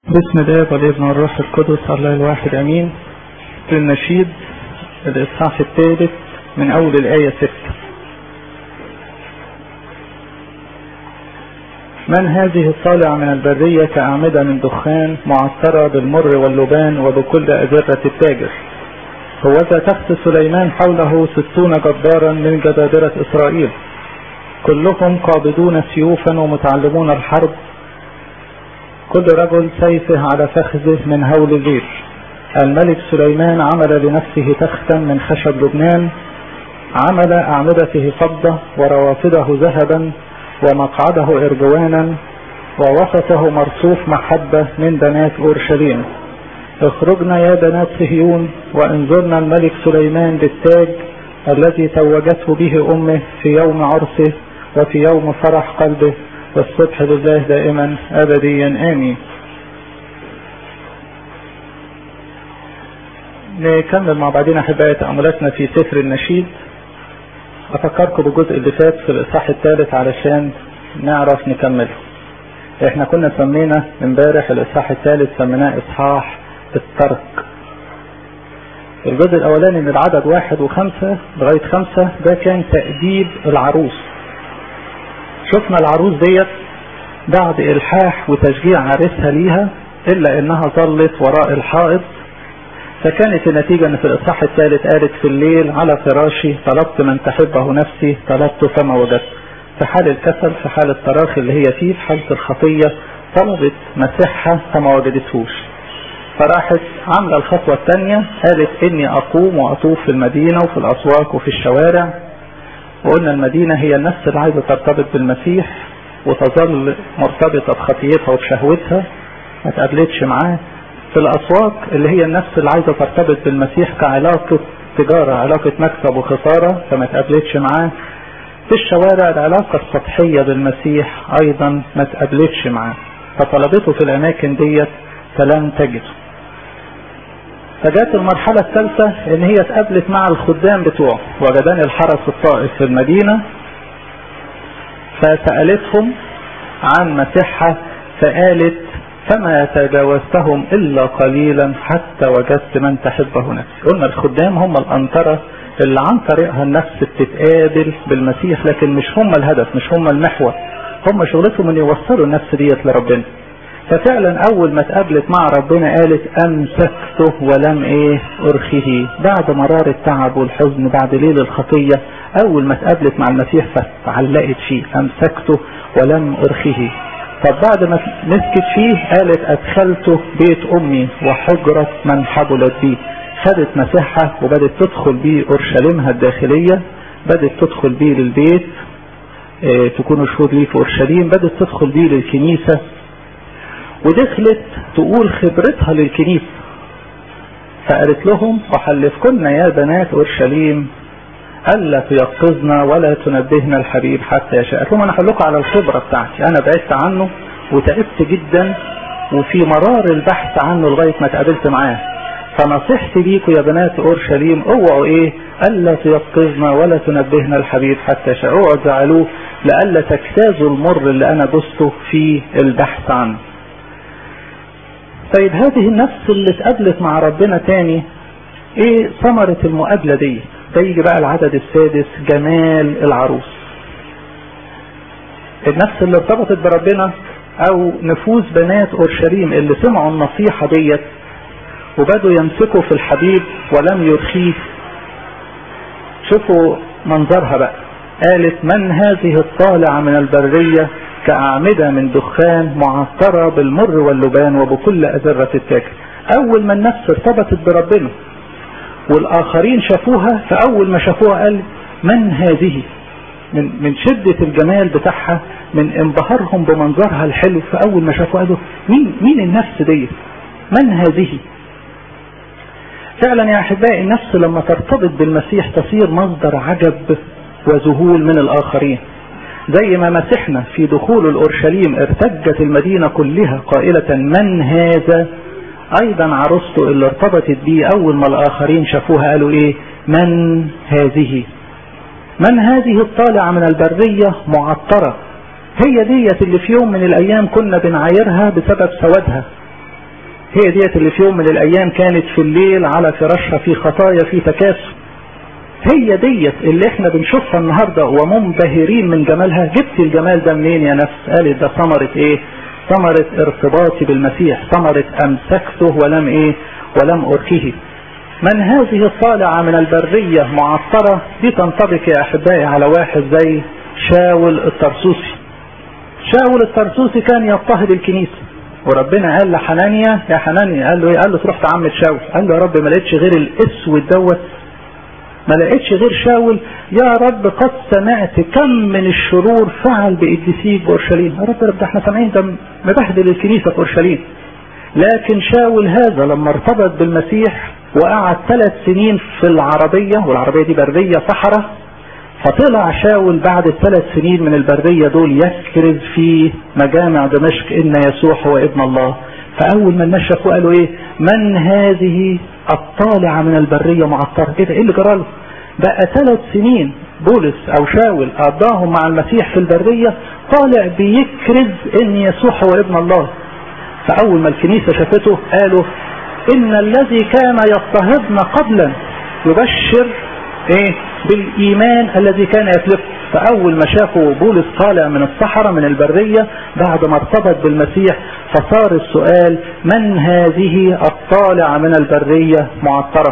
بسم الله والابن والروح القدس الله الواحد امين النشيد الاصحاح الثالث من اول الايه ستة من هذه الطالعة من البرية كأعمدة من دخان معطرة بالمر واللبان وبكل أزرة التاجر هوذا تخت سليمان حوله ستون جبارا من جبابرة إسرائيل كلهم قابضون سيوفا ومتعلمون الحرب كل رجل سيفه على فخذه من هول الليل الملك سليمان عمل لنفسه تختا من خشب لبنان عمل أعمدته فضة وروافده ذهبا ومقعده إرجوانا ووسطه مرصوف محبة من بنات أورشليم اخرجنا يا بنات صهيون وانظرنا الملك سليمان بالتاج الذي توجته به أمه في يوم عرسه وفي يوم فرح قلبه والصبح لله دائما أبديا آمين نكمل مع بعضنا أحبائي تأملاتنا في سفر النشيد أفكركم بالجزء اللي فات في الإصحاح الثالث علشان نعرف نكمله احنا كنا سمينا امبارح الإصحاح الثالث سميناه إصحاح الترك الجزء الأولاني من العدد واحد وخمسة لغاية خمسة ده كان تأديب العروس شفنا العروس ديت بعد إلحاح وتشجيع عريسها ليها إلا إنها ظلت وراء الحائط فكانت النتيجة أن في الإصحاح الثالث قالت في الليل على فراشي طلبت من تحبه نفسي طلبت فما وجدت في حال الكسل في حال التراخي اللي هي فيه في حالة الخطية طلبت مسيحها فما وجدتهوش فراحت عاملة الخطوة الثانية قالت إني أقوم وأطوف في المدينة وفي الأسواق وفي الشوارع وقلنا المدينة هي النفس اللي عايزة ترتبط بالمسيح وتظل مرتبطة بخطيتها وبشهوتها ما تقابلتش معاه في الأسواق اللي هي النفس اللي عايزة ترتبط بالمسيح كعلاقة تجارة علاقة مكسب وخسارة فما تقابلتش معاه في الشوارع العلاقة السطحية بالمسيح أيضا ما تقابلتش معاه فطلبته في الأماكن ديت فلم تجده فجات المرحلة الثالثة ان هي اتقابلت مع الخدام بتوعه وجدان الحرس الطائف في المدينة فسألتهم عن مسيحها فقالت فما تجاوزتهم الا قليلا حتى وجدت من تحبه نفسي قلنا الخدام هم الانطرة اللي عن طريقها النفس بتتقابل بالمسيح لكن مش هم الهدف مش هم المحور هم شغلتهم ان يوصلوا النفس ديت لربنا ففعلا اول ما اتقابلت مع ربنا قالت امسكته ولم ايه ارخيه بعد مرار التعب والحزن بعد ليل الخطية اول ما اتقابلت مع المسيح فتعلقت فيه امسكته ولم ارخيه طب بعد ما مسكت فيه قالت ادخلته بيت امي وحجرة من حبلت بيه خدت مسيحها وبدت تدخل بيه اورشليمها الداخلية بدت تدخل بيه للبيت اه تكونوا شهود ليه في اورشليم بدت تدخل بيه للكنيسة ودخلت تقول خبرتها للكنيسة فقالت لهم وحلفكن يا بنات اورشليم الا تيقظنا ولا تنبهنا الحبيب حتى يشاء قالت لهم انا هقول لكم على الخبره بتاعتي انا بعدت عنه وتعبت جدا وفي مرار البحث عنه لغايه ما اتقابلت معاه فنصيحتي ليكم يا بنات اورشليم اوعوا ايه الا تيقظنا ولا تنبهنا الحبيب حتى يشاء اوعوا تزعلوه لئلا تجتازوا المر اللي انا دسته في البحث عنه طيب هذه النفس اللي اتقابلت مع ربنا تاني ايه ثمرة المقابلة دي ده يجي بقى العدد السادس جمال العروس النفس اللي ارتبطت بربنا او نفوس بنات اورشليم اللي سمعوا النصيحة ديت وبدوا يمسكوا في الحبيب ولم يرخيه شوفوا منظرها بقى قالت من هذه الطالعة من البرية كأعمدة من دخان معطرة بالمر واللبان وبكل أزرة التاجر أول ما النفس ارتبطت بربنا والآخرين شافوها فأول ما شافوها قال من هذه من من شدة الجمال بتاعها من انبهارهم بمنظرها الحلو فأول ما شافوها قالوا مين مين النفس ديت من هذه فعلا يا أحبائي النفس لما ترتبط بالمسيح تصير مصدر عجب وذهول من الآخرين زي ما مسحنا في دخول الأورشليم ارتجت المدينة كلها قائلة من هذا أيضا عروسته اللي ارتبطت بيه أول ما الآخرين شافوها قالوا إيه من هذه من هذه الطالعة من البرية معطرة هي ديت اللي في يوم من الأيام كنا بنعايرها بسبب سوادها هي ديت اللي في يوم من الايام كانت في الليل على فراشها في خطايا في تكاسل هي ديت اللي احنا بنشوفها النهاردة ومنبهرين من جمالها جبت الجمال ده منين يا نفس قالت ده ثمرة ايه ثمرة ارتباطي بالمسيح ثمرة امسكته ولم ايه ولم اركه من هذه الطالعة من البرية معطرة دي تنطبق يا احبائي على واحد زي شاول الترسوسي شاول الترسوسي كان يضطهد الكنيسة وربنا قال لحنانيا يا حنانيا قال له ايه قال له تروح تعمد شاول قال له يا رب ما لقيتش غير الاسود دوت ما لقيتش غير شاول يا رب قد سمعت كم من الشرور فعل بقديسيك بأورشليم يا رب رب ده احنا سامعين ده مبهدل الكنيسة في أورشليم لكن شاول هذا لما ارتبط بالمسيح وقعد ثلاث سنين في العربية والعربية دي برية صحراء فطلع شاول بعد الثلاث سنين من البرية دول يكرز في مجامع دمشق ان يسوع هو ابن الله فاول ما الناس شافوه قالوا ايه من هذه الطالعة من البرية معطرة ايه ده ايه اللي جراله بقى ثلاث سنين بولس او شاول قضاهم مع المسيح في البرية طالع بيكرز ان يسوع هو ابن الله فاول ما الكنيسة شافته قالوا ان الذي كان يضطهدنا قبلا يبشر ايه بالايمان الذي كان يتلف فاول ما شافوا بولس طالع من الصحراء من البرية بعد ما ارتبط بالمسيح فصار السؤال من هذه الطالعة من البرية معطرة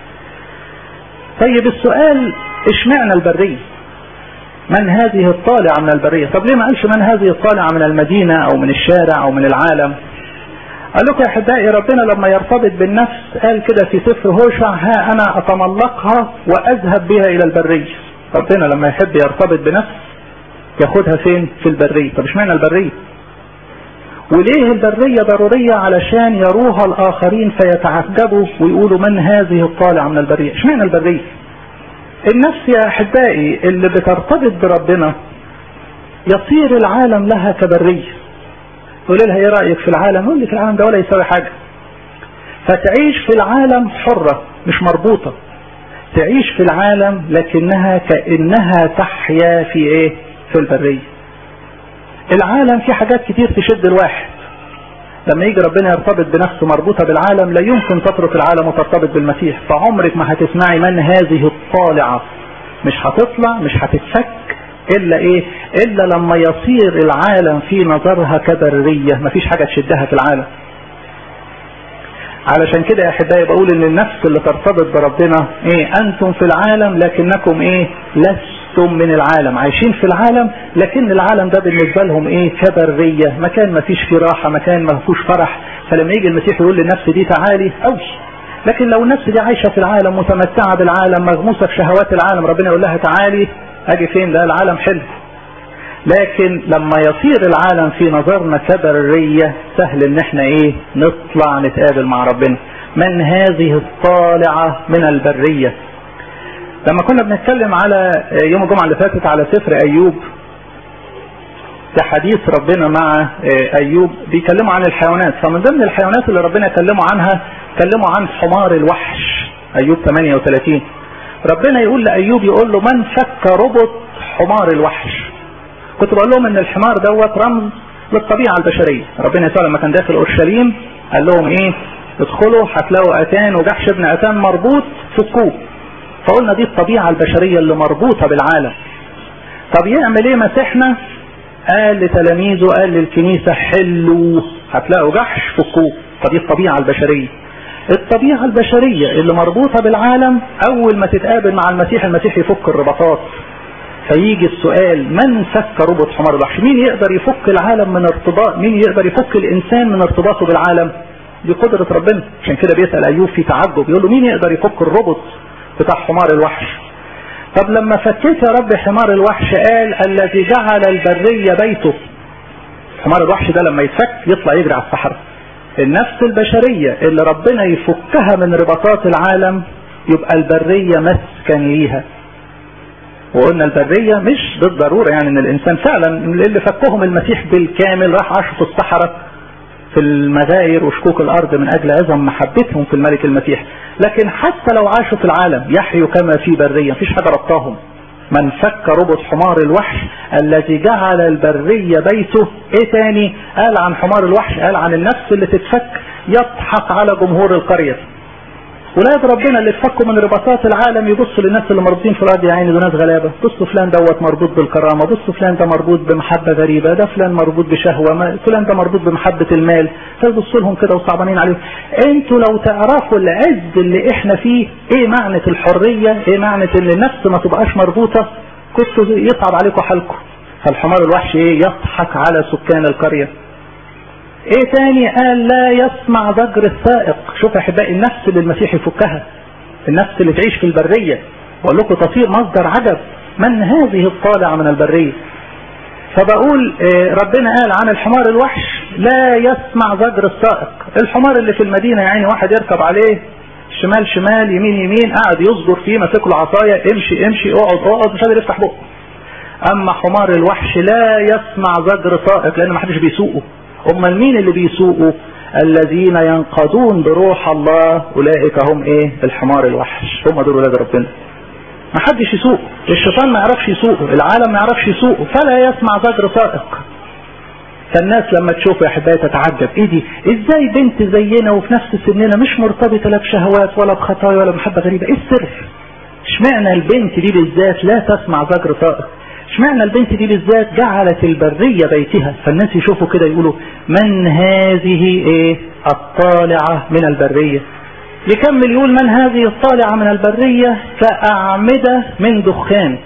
طيب السؤال اشمعنى البرية من هذه الطالعة من البرية طب ليه ما قالش من هذه الطالعة من المدينة او من الشارع او من العالم قال لكم يا احبائي ربنا لما يرتبط بالنفس قال كده في سفر هوشع ها انا اتملقها واذهب بها الى البرية ربنا لما يحب يرتبط بنفس ياخدها فين في البرية طب اشمعنى البرية وليه البرية ضرورية علشان يروها الاخرين فيتعجبوا ويقولوا من هذه الطالعة من البرية اشمعنى البرية النفس يا احبائي اللي بترتبط بربنا يصير العالم لها كبريه تقول لها ايه رايك في العالم يقول لك العالم ده ولا يساوي حاجه فتعيش في العالم حره مش مربوطه تعيش في العالم لكنها كانها تحيا في ايه في البريه العالم فيه حاجات كتير تشد الواحد لما يجي ربنا يرتبط بنفسه مربوطه بالعالم لا يمكن تترك العالم وترتبط بالمسيح فعمرك ما هتسمعي من هذه الطالعه مش هتطلع مش هتتفك الا ايه الا لما يصير العالم في نظرها كبرية مفيش حاجة تشدها في العالم علشان كده يا احبائي بقول ان النفس اللي ترتبط بربنا ايه انتم في العالم لكنكم ايه لستم من العالم عايشين في العالم لكن العالم ده بالنسبة لهم ايه كبرية مكان ما فيش فيه راحة مكان ما فيهوش فرح فلما يجي المسيح يقول للنفس دي تعالي اوش لكن لو النفس دي عايشة في العالم متمتعة بالعالم مغموسة في شهوات العالم ربنا يقول لها تعالي اجي فين ده العالم حلو لكن لما يصير العالم في نظرنا كبرية سهل ان احنا ايه نطلع نتقابل مع ربنا من هذه الطالعة من البرية لما كنا بنتكلم على يوم الجمعة اللي فاتت على سفر ايوب ده حديث ربنا مع ايوب بيكلموا عن الحيوانات فمن ضمن الحيوانات اللي ربنا كلموا عنها كلموا عن حمار الوحش ايوب 38 ربنا يقول لأيوب يقول له من فك ربط حمار الوحش كنت بقول لهم ان الحمار دوت رمز للطبيعة البشرية ربنا يسوع لما كان داخل اورشليم قال لهم ايه ادخلوا هتلاقوا اتان وجحش ابن اتان مربوط فكوه فقلنا دي الطبيعة البشرية اللي مربوطة بالعالم طب يعمل ايه مسيحنا قال لتلاميذه قال للكنيسة حلوا هتلاقوا جحش فكوه فدي الطبيعة البشرية الطبيعة البشرية اللي مربوطة بالعالم أول ما تتقابل مع المسيح المسيح يفك الرباطات فيجي السؤال من فك ربط حمار الوحش مين يقدر يفك العالم من ارتباط مين يقدر يفك الإنسان من ارتباطه بالعالم دي قدرة ربنا عشان كده بيسأل أيوب في تعجب يقول له مين يقدر يفك الربط بتاع حمار الوحش طب لما فكيت يا رب حمار الوحش قال الذي جعل البرية بيته حمار الوحش ده لما يتفك يطلع يجري على الصحراء النفس البشرية اللي ربنا يفكها من رباطات العالم يبقى البرية مسكن ليها وقلنا البرية مش بالضرورة يعني ان الانسان فعلا اللي فكهم المسيح بالكامل راح عاشوا في الصحراء في المغاير وشكوك الارض من اجل عظم محبتهم في الملك المسيح لكن حتى لو عاشوا في العالم يحيوا كما في برية مفيش حاجة ربطاهم من فك ربط حمار الوحش الذي جعل البرية بيته ايه تاني قال عن حمار الوحش قال عن النفس اللي تتفك يضحك على جمهور القرية ولاد ربنا اللي اتفكوا من رباطات العالم يبصوا للناس اللي مربوطين في الارض يا عيني دول ناس غلابه بصوا فلان دوت مربوط بالكرامه بصوا فلان ده مربوط بمحبه غريبه ده فلان مربوط بشهوه ما فلان ده مربوط بمحبه المال فيبصوا لهم كده وصعبانين عليهم انتوا لو تعرفوا العز اللي احنا فيه ايه معنى الحريه ايه معنى ان النفس ما تبقاش مربوطه كنتوا يصعب عليكم حالكم فالحمار الوحش ايه يضحك على سكان القريه ايه تاني قال لا يسمع ضجر السائق شوف يا احبائي النفس اللي المسيح يفكها النفس اللي تعيش في البرية بقول لكم تصير مصدر عجب من هذه الطالعة من البرية فبقول ربنا قال عن الحمار الوحش لا يسمع ضجر السائق الحمار اللي في المدينة يعني واحد يركب عليه شمال شمال يمين يمين قاعد يصبر فيه ماسك له عصايه امشي امشي اقعد اقعد مش قادر يفتح بقه اما حمار الوحش لا يسمع ضجر سائق لان ما حدش بيسوقه امال مين اللي بيسوقوا الذين ينقضون بروح الله اولئك هم ايه الحمار الوحش هم دول ولاد ربنا ما حدش يسوق الشيطان ما يعرفش يسوقه العالم ما يعرفش يسوقه فلا يسمع زجر سائق فالناس لما تشوفه يا احبائي تتعجب ايه دي ازاي بنت زينا وفي نفس سننا مش مرتبطه لا بشهوات ولا بخطايا ولا بمحبه غريبه ايه السر اشمعنى البنت دي بالذات لا تسمع زجر سائق اشمعنى البنت دي بالذات جعلت البرية بيتها فالناس يشوفوا كده يقولوا من هذه ايه الطالعة من البرية يكمل يقول من هذه الطالعة من البرية كأعمدة من دخان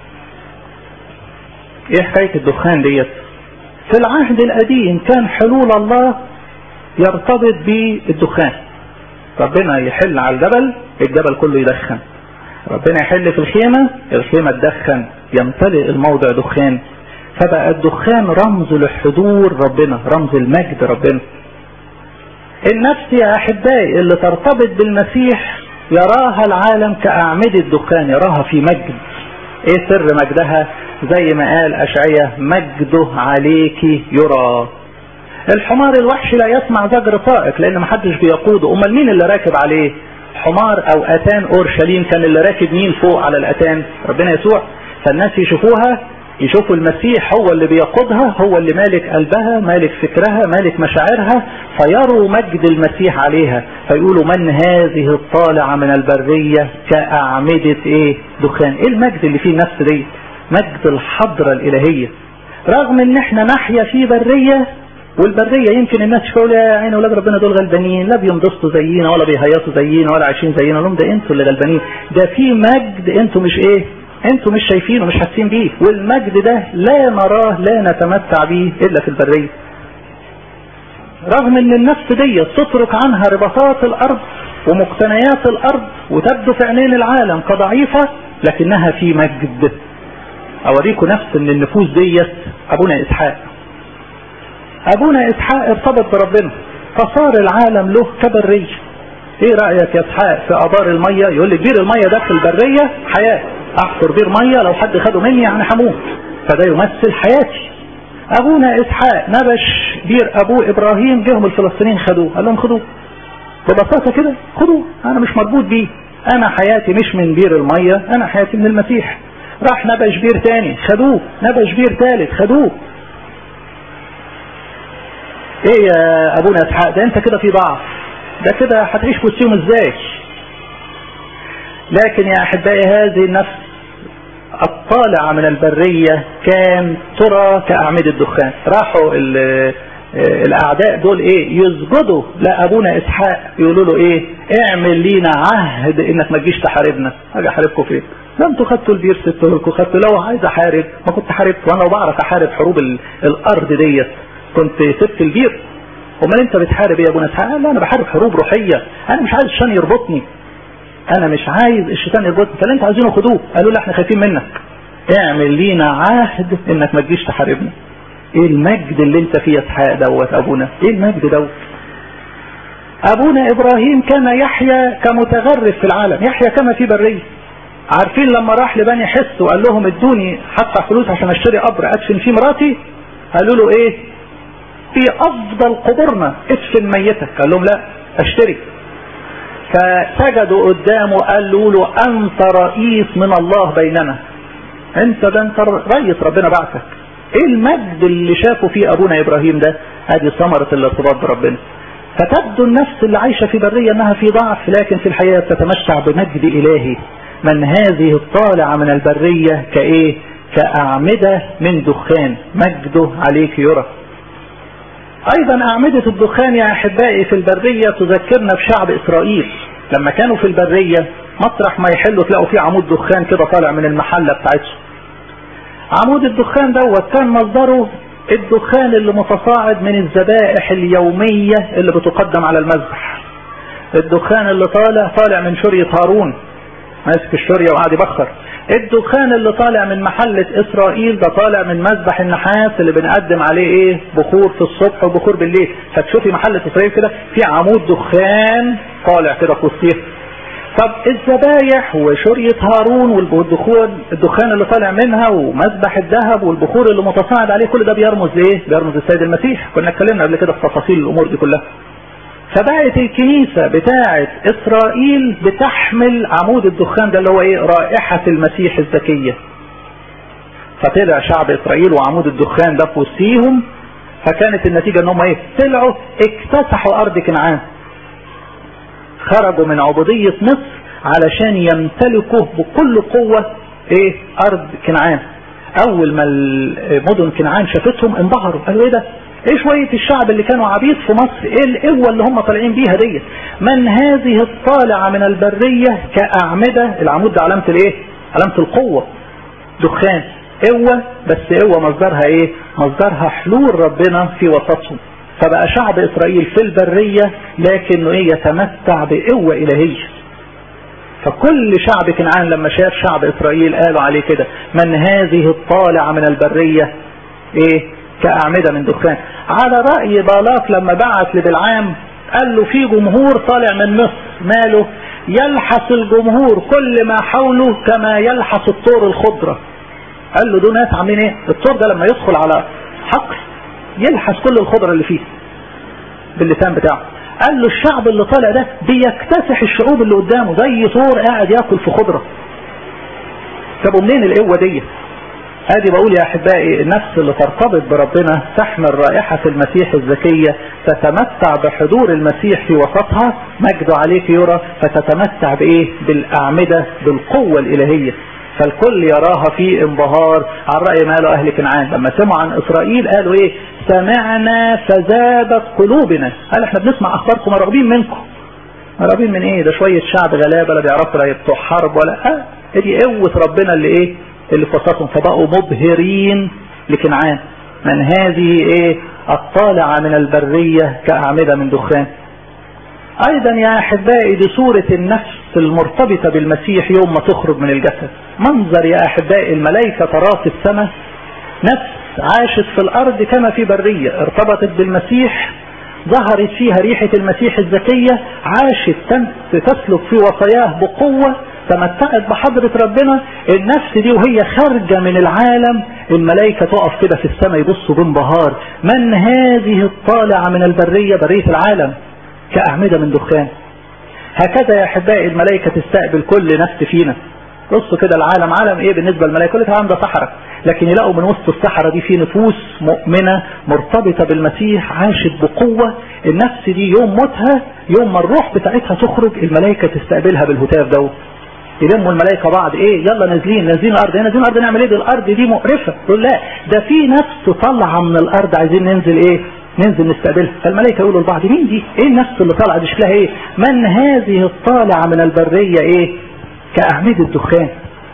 ايه حكاية الدخان ديت في العهد القديم كان حلول الله يرتبط بالدخان ربنا يحل على الجبل الجبل كله يدخن ربنا يحل في الخيمة الخيمة تدخن يمتلئ الموضع دخان فبقى الدخان رمز لحضور ربنا رمز المجد ربنا النفس يا احبائي اللي ترتبط بالمسيح يراها العالم كأعمدة دخان يراها في مجد ايه سر مجدها زي ما قال اشعية مجده عليك يرى الحمار الوحش لا يسمع زجر طائق لان محدش بيقوده امال مين اللي راكب عليه حمار او اتان اورشليم كان اللي راكب مين فوق على الاتان ربنا يسوع فالناس يشوفوها يشوفوا المسيح هو اللي بيقودها هو اللي مالك قلبها مالك فكرها مالك مشاعرها فيروا مجد المسيح عليها فيقولوا من هذه الطالعة من البرية كأعمدة ايه دخان ايه المجد اللي فيه النفس دي مجد الحضرة الالهية رغم ان احنا نحيا في برية والبرية يمكن الناس تقول يا عين اولاد ربنا دول غلبانين لا بينبسطوا زينا ولا بيهيصوا زينا ولا عايشين زينا لهم ده انتوا اللي غلبانين ده في مجد انتوا مش ايه انتوا مش شايفينه مش حاسين بيه والمجد ده لا نراه لا نتمتع به الا في البرية رغم ان النفس دي تترك عنها رباطات الارض ومقتنيات الارض وتبدو في عينين العالم كضعيفة لكنها في مجد اوريكم نفس ان النفوس ديت ابونا اسحاق ابونا اسحاق ارتبط بربنا فصار العالم له كبرية ايه رأيك يا اسحاق في ابار المية يقول لي بير المية ده في البرية حياة احفر بير مية لو حد خده مني يعني هموت فده يمثل حياتي ابونا اسحاق نبش بير ابوه ابراهيم جهم الفلسطينيين خدوه قال لهم خدوه ببساطة كده خدوه انا مش مربوط بيه انا حياتي مش من بير المية انا حياتي من المسيح راح نبش بير تاني خدوه نبش بير تالت خدوه ايه يا ابونا اسحاق ده انت كده في ضعف ده كده هتعيش في وسطهم ازاي لكن يا احبائي هذه النفس الطالعة من البرية كان ترى كأعمدة الدخان راحوا الاعداء دول ايه يسجدوا لابونا اسحاق يقولوا له ايه اعمل لينا عهد انك ما تجيش تحاربنا اجي احاربكم فين لا انتوا خدتوا البير سبته لكم خدتوا لو عايز احارب ما كنت حاربت وانا لو بعرف احارب حروب الارض ديت كنت سبت البير امال انت بتحارب ايه يا ابونا اسحاق لا انا بحارب حروب روحيه انا مش عايز الشيطان يربطني انا مش عايز الشيطان يربطني فاللي انتوا عايزينه خدوه قالوا لا احنا خايفين منك اعمل لينا عهد انك ما تجيش تحاربنا ايه المجد اللي انت فيه يا اسحاق دوت ابونا ايه المجد دوت ابونا ابراهيم كان يحيا كمتغرب في العالم يحيا كما في بريه عارفين لما راح لبني حس وقال لهم ادوني حتى فلوس عشان اشتري قبر ادفن فيه مراتي قالوا له ايه في افضل قبورنا ادفن ميتك قال لهم لا اشتري فسجدوا قدامه قالوا له انت رئيس من الله بيننا انت ده انت رئيس ربنا بعثك ايه المجد اللي شافه فيه ابونا ابراهيم ده ادي ثمرة الارتباط بربنا فتبدو النفس اللي عايشة في برية انها في ضعف لكن في الحقيقة تتمتع بمجد الهي من هذه الطالعة من البرية كايه كأعمدة من دخان مجده عليك يرى ايضا اعمدة الدخان يا احبائي في البرية تذكرنا بشعب اسرائيل لما كانوا في البرية مطرح ما يحلوا تلاقوا فيه عمود دخان كده طالع من المحلة بتاعتهم عمود الدخان دوت كان مصدره الدخان اللي متصاعد من الذبائح اليومية اللي بتقدم على المذبح الدخان اللي طالع طالع من شرية هارون ماسك الشرية وقاعد يبخر الدخان اللي طالع من محلة اسرائيل ده طالع من مذبح النحاس اللي بنقدم عليه ايه بخور في الصبح وبخور بالليل فتشوفي محلة اسرائيل كده في عمود دخان طالع كده في وسطيها طب الذبايح وشرية هارون والدخان الدخان اللي طالع منها ومذبح الذهب والبخور اللي متصاعد عليه كل ده بيرمز لايه؟ بيرمز السيد المسيح كنا اتكلمنا قبل كده في تفاصيل الامور دي كلها فبقت الكنيسة بتاعة اسرائيل بتحمل عمود الدخان ده اللي هو ايه رائحة المسيح الزكية فطلع شعب اسرائيل وعمود الدخان ده في وسطيهم فكانت النتيجة ان هم ايه طلعوا اكتسحوا ارض كنعان خرجوا من عبودية مصر علشان يمتلكوا بكل قوة ايه ارض كنعان اول ما مدن كنعان شافتهم انبهروا قالوا ايه ده ايه شوية الشعب اللي كانوا عبيد في مصر ايه القوة اللي هم طالعين بيها ديت من هذه الطالعة من البرية كأعمدة العمود ده علامة الايه علامة القوة دخان قوة بس قوة مصدرها ايه مصدرها حلول ربنا في وسطهم فبقى شعب اسرائيل في البرية لكنه ايه يتمتع بقوة الهية فكل شعب كنعان لما شاف شعب اسرائيل قالوا عليه كده من هذه الطالعة من البرية ايه كأعمدة من دخان على رأي بالاق لما بعت لبلعام قال له في جمهور طالع من مصر ماله يلحس الجمهور كل ما حوله كما يلحس الطور الخضرة قال له دول ناس عاملين ايه الطور ده لما يدخل على حقل يلحس كل الخضرة اللي فيه باللسان بتاعه قال له الشعب اللي طالع ده بيكتسح الشعوب اللي قدامه زي طور قاعد ياكل في خضرة طب منين القوة دي ادي بقول يا احبائي النفس اللي ترتبط بربنا تحمل رائحة المسيح الزكية تتمتع بحضور المسيح في وسطها مجده عليك يرى فتتمتع بايه بالاعمدة بالقوة الالهية فالكل يراها في انبهار عن رأي ما قاله اهل كنعان لما سمعوا عن اسرائيل قالوا ايه سمعنا فزادت قلوبنا قال احنا بنسمع اخباركم مرغوبين منكم مرغوبين من ايه ده شوية شعب غلابة لا بيعرفوا لا بتوع حرب ولا اه دي قوة ربنا اللي ايه اللي في وسطهم فبقوا مبهرين لكنعان من هذه ايه الطالعة من البرية كأعمدة من دخان ايضا يا احبائي دي صورة النفس المرتبطة بالمسيح يوم ما تخرج من الجسد منظر يا احبائي الملائكة تراه في السماء نفس عاشت في الارض كما في برية ارتبطت بالمسيح ظهرت فيها ريحة المسيح الزكية عاشت تسلك في وصاياه بقوة تمتعت بحضرة ربنا النفس دي وهي خارجة من العالم الملائكة تقف كده في السماء يبصوا بانبهار من هذه الطالعة من البرية برية العالم كأعمدة من دخان هكذا يا احبائي الملائكة تستقبل كل نفس فينا بصوا كده العالم عالم ايه بالنسبة للملائكة كل العالم ده صحراء لكن يلاقوا من وسط الصحراء دي في نفوس مؤمنة مرتبطة بالمسيح عاشت بقوة النفس دي يوم موتها يوم ما الروح بتاعتها تخرج الملائكة تستقبلها بالهتاف دوت يلموا الملائكه بعض ايه يلا نازلين نازلين الارض هنا نازلين الارض نعمل ايه دي الارض دي مقرفه تقول لا ده في نفس طالعه من الارض عايزين ننزل ايه ننزل نستقبلها فالملائكه يقولوا لبعض مين دي ايه النفس اللي طالعه دي شكلها ايه من هذه الطالعه من البريه ايه كاعمده الدخان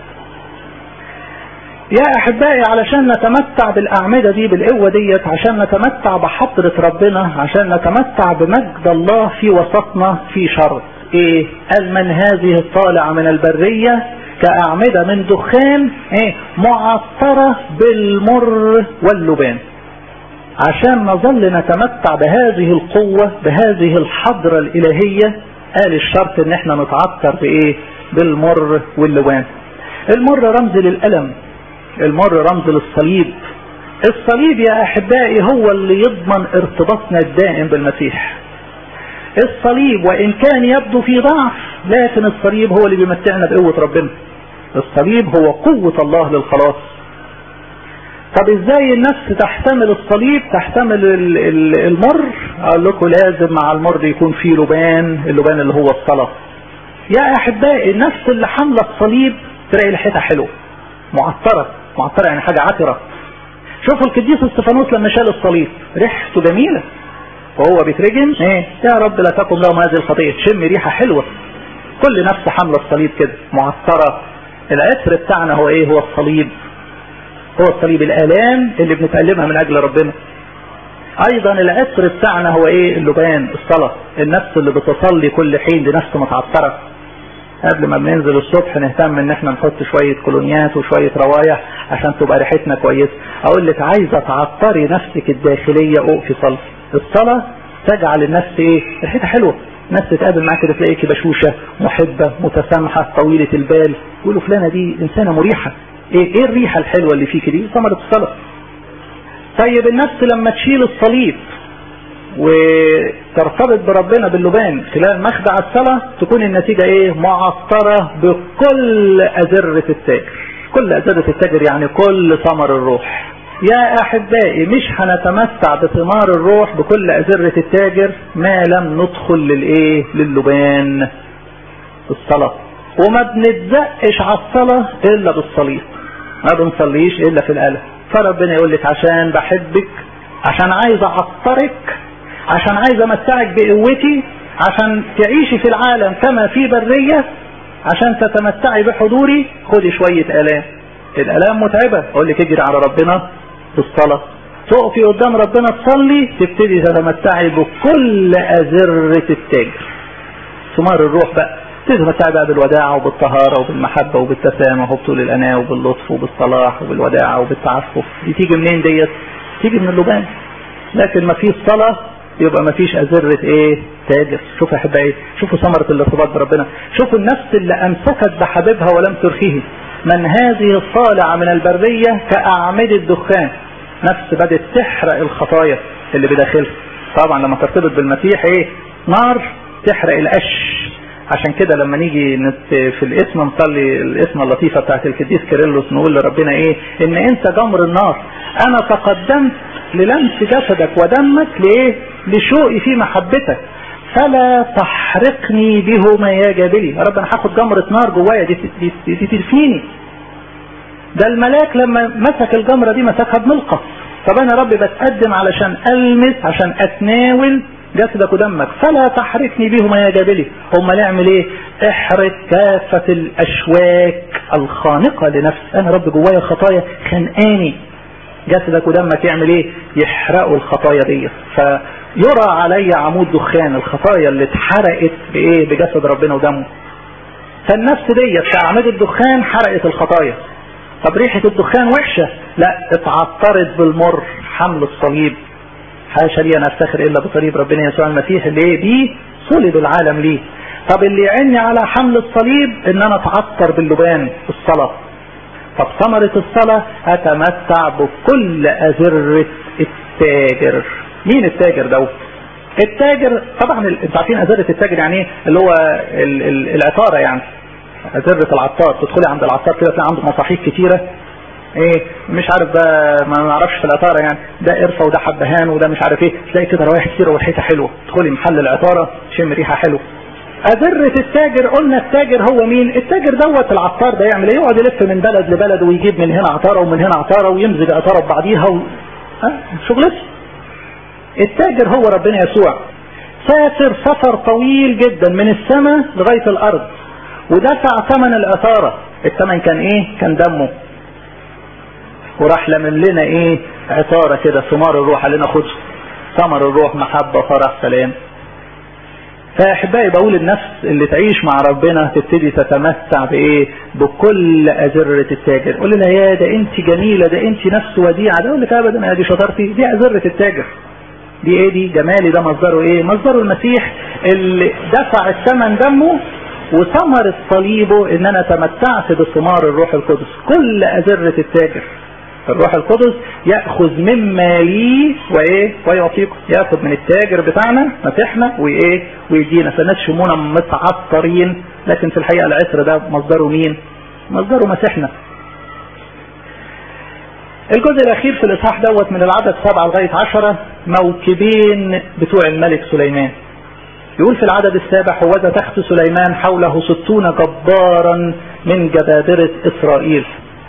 يا احبائي علشان نتمتع بالاعمده دي بالقوه ديت عشان نتمتع بحضره ربنا عشان نتمتع بمجد الله في وسطنا في شرط ايه قال من هذه الطالعة من البرية كأعمدة من دخان ايه معطرة بالمر واللبان عشان نظل نتمتع بهذه القوة بهذه الحضرة الالهية قال الشرط ان احنا نتعطر بايه بالمر واللبان المر رمز للألم المر رمز للصليب الصليب يا احبائي هو اللي يضمن ارتباطنا الدائم بالمسيح الصليب وان كان يبدو في ضعف لكن الصليب هو اللي بيمتعنا بقوة ربنا الصليب هو قوة الله للخلاص طب ازاي النفس تحتمل الصليب تحتمل المر اقول لكم لازم مع المرض يكون في لبان اللبان اللي هو الصلاة يا احبائي النفس اللي حاملة الصليب تلاقي ريحتها حلوه معطرة معطرة يعني حاجة عطرة شوفوا القديس استفانوس لما شال الصليب ريحته جميلة وهو بيترجم ايه يا رب لا تقم لهم هذه الخطيئة تشم ريحة حلوة كل نفس حاملة الصليب كده معطرة العطر بتاعنا هو ايه هو الصليب هو الصليب الالام اللي بنتألمها من اجل ربنا ايضا العطر بتاعنا هو ايه اللبان الصلاة النفس اللي بتصلي كل حين دي نفس متعطرة قبل ما بننزل الصبح نهتم ان احنا نحط شوية كولونيات وشوية روايح عشان تبقى ريحتنا كويسة اقول لك عايزة تعطري نفسك الداخلية اوقفي صلي الصلاة تجعل النفس ايه ريحتها حلوة ناس تتقابل معاك كده تلاقيكي بشوشة محبة متسامحة طويلة البال يقولوا فلانة دي انسانة مريحة ايه ايه الريحة الحلوة اللي فيك دي ثمرة الصلاة طيب النفس لما تشيل الصليب وترتبط بربنا باللبان خلال مخدع الصلاة تكون النتيجة ايه معطرة بكل أزرة التاجر كل أزرة التاجر يعني كل ثمر الروح يا أحبائي مش هنتمتع بثمار الروح بكل أزرة التاجر ما لم ندخل للإيه للبان الصلاة وما بنتزقش على الصلاة إلا بالصليب ما بنصليش إلا في القلب فربنا يقول لك عشان بحبك عشان عايز أعطرك عشان عايز أمتعك بقوتي عشان تعيشي في العالم كما في برية عشان تتمتعي بحضوري خدي شوية آلام الآلام متعبة أقول لك اجري على ربنا في الصلاة تقفي قدام ربنا تصلي تبتدي تتمتعي بكل أزرة التاجر ثمار الروح بقى تتمتعي بقى بالوداعة وبالطهارة وبالمحبة وبالتسامح وبطول الأناة وباللطف وبالصلاح وبالوداعة وبالتعفف دي تيجي منين ديت؟ تيجي من اللبان لكن ما فيش صلاة يبقى ما فيش أزرة ايه تاجر شوفوا يا احبائي شوفوا ثمرة الارتباط بربنا شوفوا النفس اللي أمسكت بحبيبها ولم ترخيه من هذه الصالعة من البرية كأعمدة الدخان نفس بدت تحرق الخطايا اللي بداخلها طبعا لما ترتبط بالمسيح ايه نار تحرق القش عشان كده لما نيجي نت في الاسم نصلي الاسم اللطيفة بتاعت القديس كيرلس نقول لربنا ايه ان انت جمر النار انا تقدمت للمس جسدك ودمك لايه لشوقي في محبتك فلا تحرقني بهما يا جابلي يا رب انا هاخد جمرة نار جوايا دي, دي, دي, دي تدفيني ده الملاك لما مسك الجمرة دي مسكها بملقى طب انا يا رب بتقدم علشان المس عشان اتناول جسدك ودمك فلا تحرقني بهما يا جابلي هم نعمل ايه احرق كافة الاشواك الخانقة لنفسي انا رب جوايا خطايا خنقاني جسدك ودمك يعمل ايه يحرقوا الخطايا دي فيرى علي عمود دخان الخطايا اللي اتحرقت بايه بجسد ربنا ودمه فالنفس ديت كأعماد الدخان حرقت الخطايا طب ريحة الدخان وحشة لا اتعطرت بالمر حمل الصليب حاشا لي انا افتخر الا بصليب ربنا يسوع المسيح اللي ايه بيه صلب العالم ليه طب اللي يعني على حمل الصليب ان انا اتعطر باللبان الصلاة طب ثمرة الصلاة اتمتع بكل ازرة التاجر مين التاجر دوت التاجر طبعا انتوا عارفين ازرة التاجر يعني ايه اللي هو ال ال العطارة يعني ازرة العطار تدخلي عند العطار كده تلاقي عنده مصاحيح كتيرة ايه مش عارف بقى ما نعرفش في العطارة يعني ده قرفة وده حبهان وده مش عارف ايه تلاقي كده روايح كتيرة وريحتها حلوة تدخلي محل العطارة تشم ريحة حلوة أذرة التاجر قلنا التاجر هو مين التاجر دوت العطار ده يعمل ايه يقعد يلف من بلد لبلد ويجيب من هنا عطارة ومن هنا عطارة ويمزج عطارة ببعضيها و... ها شغلته التاجر هو ربنا يسوع سافر سفر طويل جدا من السماء لغاية الأرض ودفع ثمن العطارة الثمن كان ايه كان دمه وراح لمن لنا ايه عطارة كده ثمار الروح قال لنا خدوا ثمر الروح محبة فرح سلام فاحبائي بقول النفس اللي تعيش مع ربنا تبتدي تتمتع بايه بكل ازرة التاجر قول لها يا ده انت جميلة ده انت نفس وديعة ده اقول لك ابدا دي شطارتي دي ازرة التاجر دي ايه دي جمالي ده مصدره ايه مصدره المسيح اللي دفع الثمن دمه وثمر صليبه ان انا تمتعت بثمار الروح القدس كل ازرة التاجر الروح القدس ياخذ مما لي وايه ويعطيكم ياخذ من التاجر بتاعنا مسيحنا وايه ويدينا فالناس يشمونا متعطرين لكن في الحقيقه العطر ده مصدره مين مصدره مسيحنا الجزء الاخير في الاصحاح دوت من العدد سبعة لغاية عشرة موكبين بتوع الملك سليمان يقول في العدد السابع هوذا تخت سليمان حوله ستون جبارا من جبابرة اسرائيل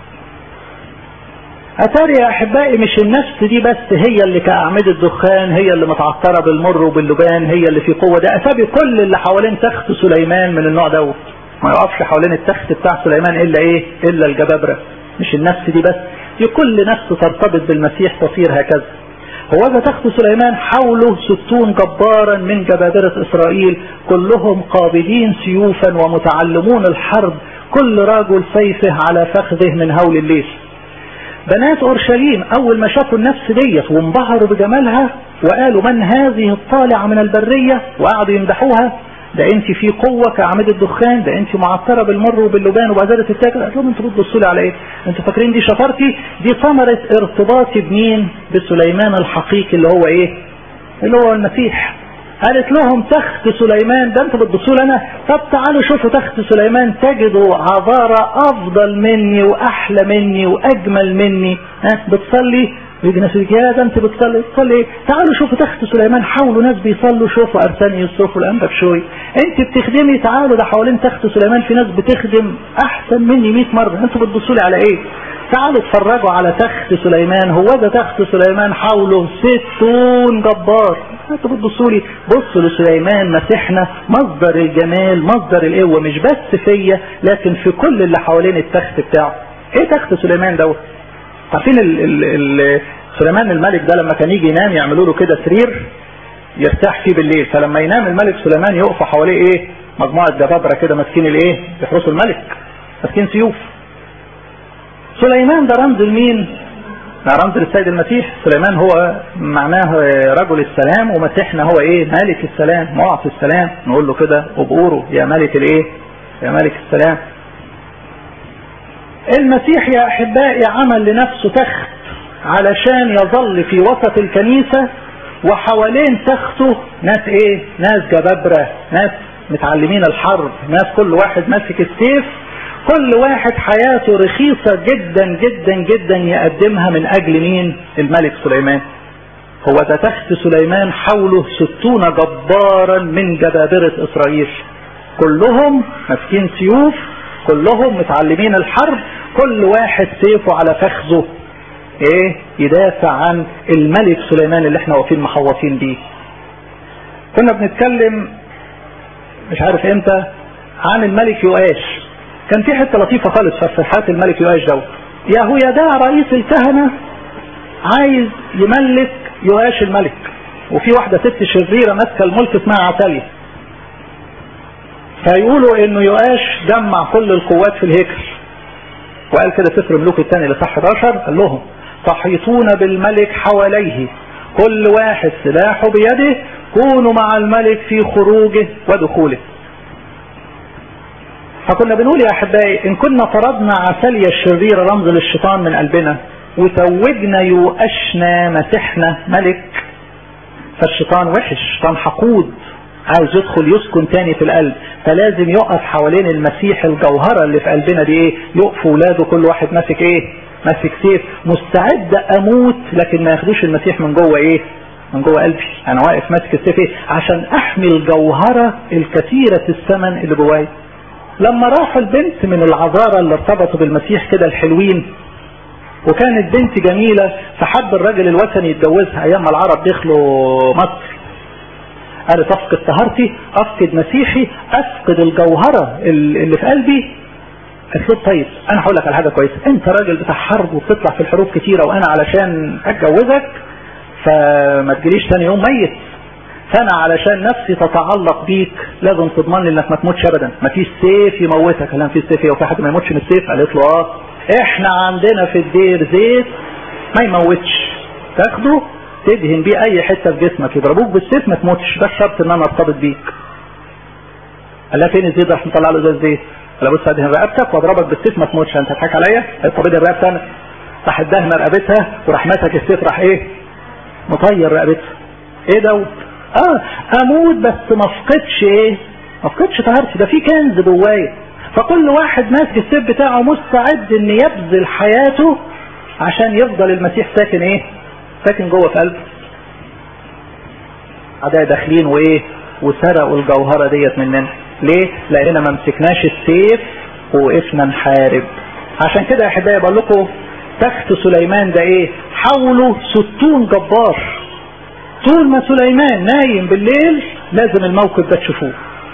أتاري يا أحبائي مش النفس دي بس هي اللي كأعمدة الدخان هي اللي متعطرة بالمر وباللبان هي اللي في قوة ده أتاري كل اللي حوالين تخت سليمان من النوع دوت ما يقفش حوالين التخت بتاع سليمان إلا إيه إلا الجبابرة مش النفس دي بس دي كل نفس ترتبط بالمسيح تصير هكذا هو تخت سليمان حوله ستون جبارا من جبابرة إسرائيل كلهم قابلين سيوفا ومتعلمون الحرب كل رجل سيفه على فخذه من هول الليل بنات اورشليم اول ما شافوا النفس ديت وانبهروا بجمالها وقالوا من هذه الطالعة من البرية وقعدوا يمدحوها ده انت في قوة كأعمدة الدخان ده انت معطرة بالمر وباللبان وبعزالة التاجر قالت لهم انتوا بتبصوا لي على ايه انتوا فاكرين دي شطارتي دي ثمرة ارتباطي بمين بسليمان الحقيقي اللي هو ايه اللي هو المسيح قالت لهم تخت سليمان ده انتوا بتبصوا لي انا طب تعالوا شوفوا تخت سليمان تجدوا عذارة افضل مني واحلى مني واجمل مني ها بتصلي يجي ناس يا ده انت بتصلي بتصلي ايه تعالوا شوفوا تخت سليمان حاولوا ناس بيصلوا شوفوا ارساني يوسف والانبا شوي انت بتخدمي تعالوا ده حوالين تخت سليمان في ناس بتخدم احسن مني 100 مره انتوا بتبصوا لي على ايه تعالوا اتفرجوا على تخت سليمان هو ده تخت سليمان حوله ستون جبار انتوا بتبصوا لي بصوا لسليمان مسيحنا مصدر الجمال مصدر القوه مش بس فيا لكن في كل اللي حوالين التخت بتاعه ايه تخت سليمان دوت عارفين سليمان الملك ده لما كان يجي ينام يعملوا له كده سرير يرتاح فيه بالليل فلما ينام الملك سليمان يقف حواليه ايه مجموعه جبابره كده ماسكين الايه بيحرسوا الملك ماسكين سيوف سليمان ده رمز لمين رمز للسيد المسيح سليمان هو معناه رجل السلام ومسيحنا هو ايه ملك السلام معطي السلام نقول له كده وبقوره يا ملك الايه يا ملك السلام المسيح يا احبائي عمل لنفسه تخت علشان يظل في وسط الكنيسة وحوالين تخته ناس ايه ناس جبابرة ناس متعلمين الحرب ناس كل واحد ماسك السيف كل واحد حياته رخيصة جدا جدا جدا يقدمها من اجل مين الملك سليمان هو ده تخت سليمان حوله ستون جبارا من جبابرة اسرائيل كلهم ماسكين سيوف كلهم متعلمين الحرب كل واحد سيفه على فخذه ايه يدافع عن الملك سليمان اللي احنا واقفين محوطين بيه كنا بنتكلم مش عارف امتى عن الملك يؤاش كان في حته لطيفه خالص في حياه الملك يؤاش دوت يهويدا رئيس الكهنه عايز يملك يؤاش الملك وفي واحده ست شريره ماسكه الملك اسمها عتاليا فيقولوا انه يؤاش جمع كل القوات في الهيكل وقال كده سفر ملوك الثاني لصح 11 قال لهم تحيطون بالملك حواليه كل واحد سلاحه بيده كونوا مع الملك في خروجه ودخوله فكنا بنقول يا احبائي ان كنا طردنا عسلية الشريرة رمز للشيطان من قلبنا وتوجنا يؤشنا مسحنا ملك فالشيطان وحش الشيطان حقود عاوز يدخل يسكن تاني في القلب فلازم يقف حوالين المسيح الجوهرة اللي في قلبنا دي ايه يقف ولاده كل واحد ماسك ايه ماسك سيف مستعد اموت لكن ما ياخدوش المسيح من جوه ايه من جوه قلبي انا واقف ماسك السيف ايه عشان احمي الجوهرة الكثيرة الثمن اللي جواي لما راح البنت من العذارى اللي ارتبطوا بالمسيح كده الحلوين وكانت بنت جميلة فحب الراجل الوثني يتجوزها ايام ما العرب دخلوا مصر قالت افقد طهارتي افقد مسيحي افقد الجوهرة اللي في قلبي قالت له طيب انا هقول لك على حاجه كويسه انت راجل بتاع حرب وبتطلع في الحروب كتيره وانا علشان اتجوزك فما تجيليش تاني يوم ميت فانا علشان نفسي تتعلق بيك لازم تضمن لي انك ما تموتش ابدا ما فيش سيف يموتك هل في سيف وفي حد ما يموتش من السيف قالت له اه احنا عندنا في الدير زيت ما يموتش تاخده تدهن بيه اي حته في جسمك يضربوك بالسيف ما تموتش ده الشرط ان انا ارتبط بيك قال لها فين الزيت راح نطلع له ده الزيت قال بص ادهن رقبتك واضربك بالسيف ما تموتش انت تضحك عليا طب ادهن رقبتي انا راح ادهن رقبتها وراح ماسك السيف راح ايه مطير رقبتها ايه دوت اه اموت بس ما افقدش ايه ما افقدش طهارتي ده في كنز جوايا فكل واحد ماسك السيف بتاعه مستعد ان يبذل حياته عشان يفضل المسيح ساكن ايه ساكن جوه في قلبه اعداء داخلين وايه وسرقوا الجوهرة ديت مننا ليه لاننا ما مسكناش السيف ووقفنا نحارب عشان كده يا احبائي بقول لكم تخت سليمان ده ايه حوله ستون جبار طول ما سليمان نايم بالليل لازم الموقف ده تشوفوه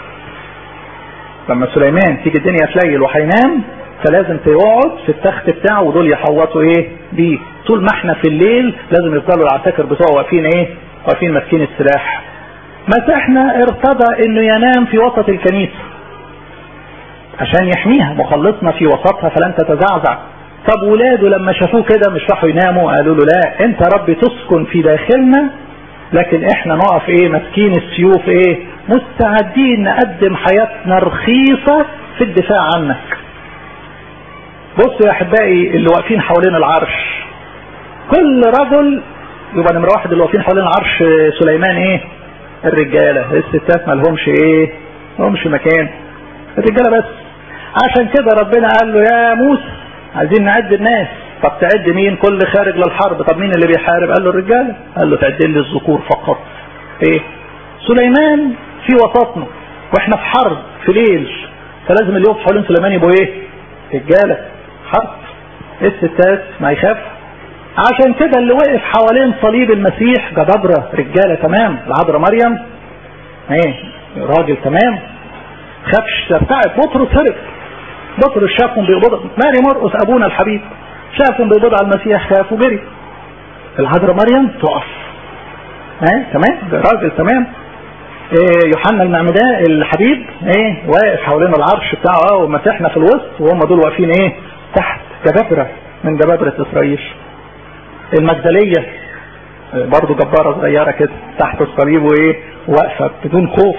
لما سليمان تيجي الدنيا تليل وهينام فلازم تقعد في التخت بتاعه ودول يحوطوا ايه بيه طول ما احنا في الليل لازم يفضلوا العساكر بتوعه واقفين ايه واقفين ماسكين السلاح مسيحنا ارتضى انه ينام في وسط الكنيسة عشان يحميها مخلصنا في وسطها فلن تتزعزع طب ولاده لما شافوه كده مش راحوا يناموا قالوا له لا انت ربي تسكن في داخلنا لكن احنا نقف ايه ماسكين السيوف ايه مستعدين نقدم حياتنا رخيصة في الدفاع عنك بصوا يا احبائي اللي واقفين حوالين العرش كل رجل يبقى نمرة واحد اللي واقفين حوالين العرش سليمان ايه الرجالة الستات ما لهمش ايه لهمش مكان الرجالة بس عشان كده ربنا قال له يا موسى عايزين نعد الناس طب تعد مين كل خارج للحرب طب مين اللي بيحارب قال له الرجالة قال له تعد لي الذكور فقط ايه سليمان في وسطنا واحنا في حرب في ليل فلازم اللي يقف حوالين سليمان يبقوا ايه رجالة حرب الستات ما يخاف عشان كده اللي وقف حوالين صليب المسيح جبابرة رجالة تمام العذراء مريم ايه راجل تمام خافش ترتعب بطرس هرب بطرس شافهم بيقبضوا ماري مرقس ابونا الحبيب شافهم بيقبضوا على المسيح خاف وجري العذراء مريم تقف ايه تمام راجل تمام إيه يوحنا المعمدان الحبيب ايه واقف حوالين العرش بتاعه اه ومسيحنا في الوسط وهم دول واقفين ايه تحت جبابرة من جبابرة اسرائيل المجدلية برضو جبارة صغيرة كده تحت الصليب وايه واقفة بدون خوف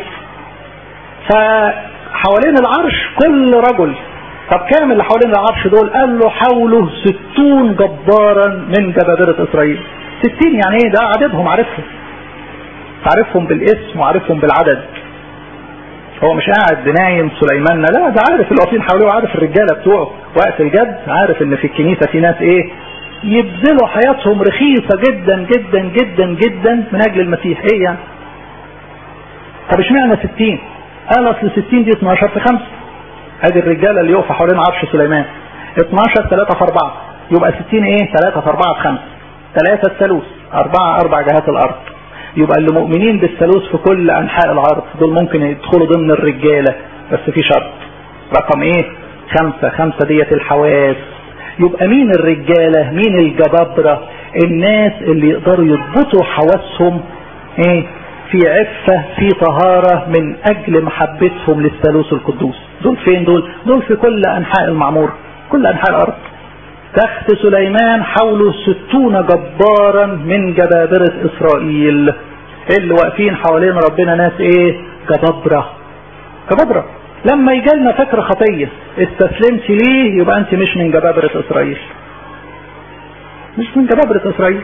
فحوالين العرش كل رجل طب كام اللي حوالين العرش دول قال له حوله ستون جبارا من جبابرة اسرائيل ستين يعني ايه ده عددهم عارفهم عارفهم بالاسم وعارفهم بالعدد هو مش قاعد نايم سليمان لا ده عارف اللي واقفين حواليه وعارف الرجاله بتوعه وقت الجد عارف ان في الكنيسه في ناس ايه يبذلوا حياتهم رخيصه جدا جدا جدا جدا من اجل المسيح ايه يعني طب اشمعنى 60 قال اصل 60 دي 12 في 5 ادي الرجاله اللي يقفوا حوالين عرش سليمان 12 3 في 4 يبقى 60 ايه 3 في 4 في 5 3 الثالوث 4 اربع جهات الارض يبقى اللي مؤمنين بالثالوث في كل انحاء الارض دول ممكن يدخلوا ضمن الرجاله بس في شرط رقم ايه خمسة خمسة ديت الحواس يبقى مين الرجالة مين الجبابرة الناس اللي يقدروا يضبطوا حواسهم ايه في عفة في طهارة من اجل محبتهم للثالوث القدوس دول فين دول دول في كل انحاء المعمور كل انحاء الارض تخت سليمان حوله ستون جبارا من جبابرة اسرائيل اللي واقفين حوالين ربنا ناس ايه جبابرة جبابرة لما يجي لنا فكر خطية استسلمت ليه يبقى انت مش من جبابرة اسرائيل مش من جبابرة اسرائيل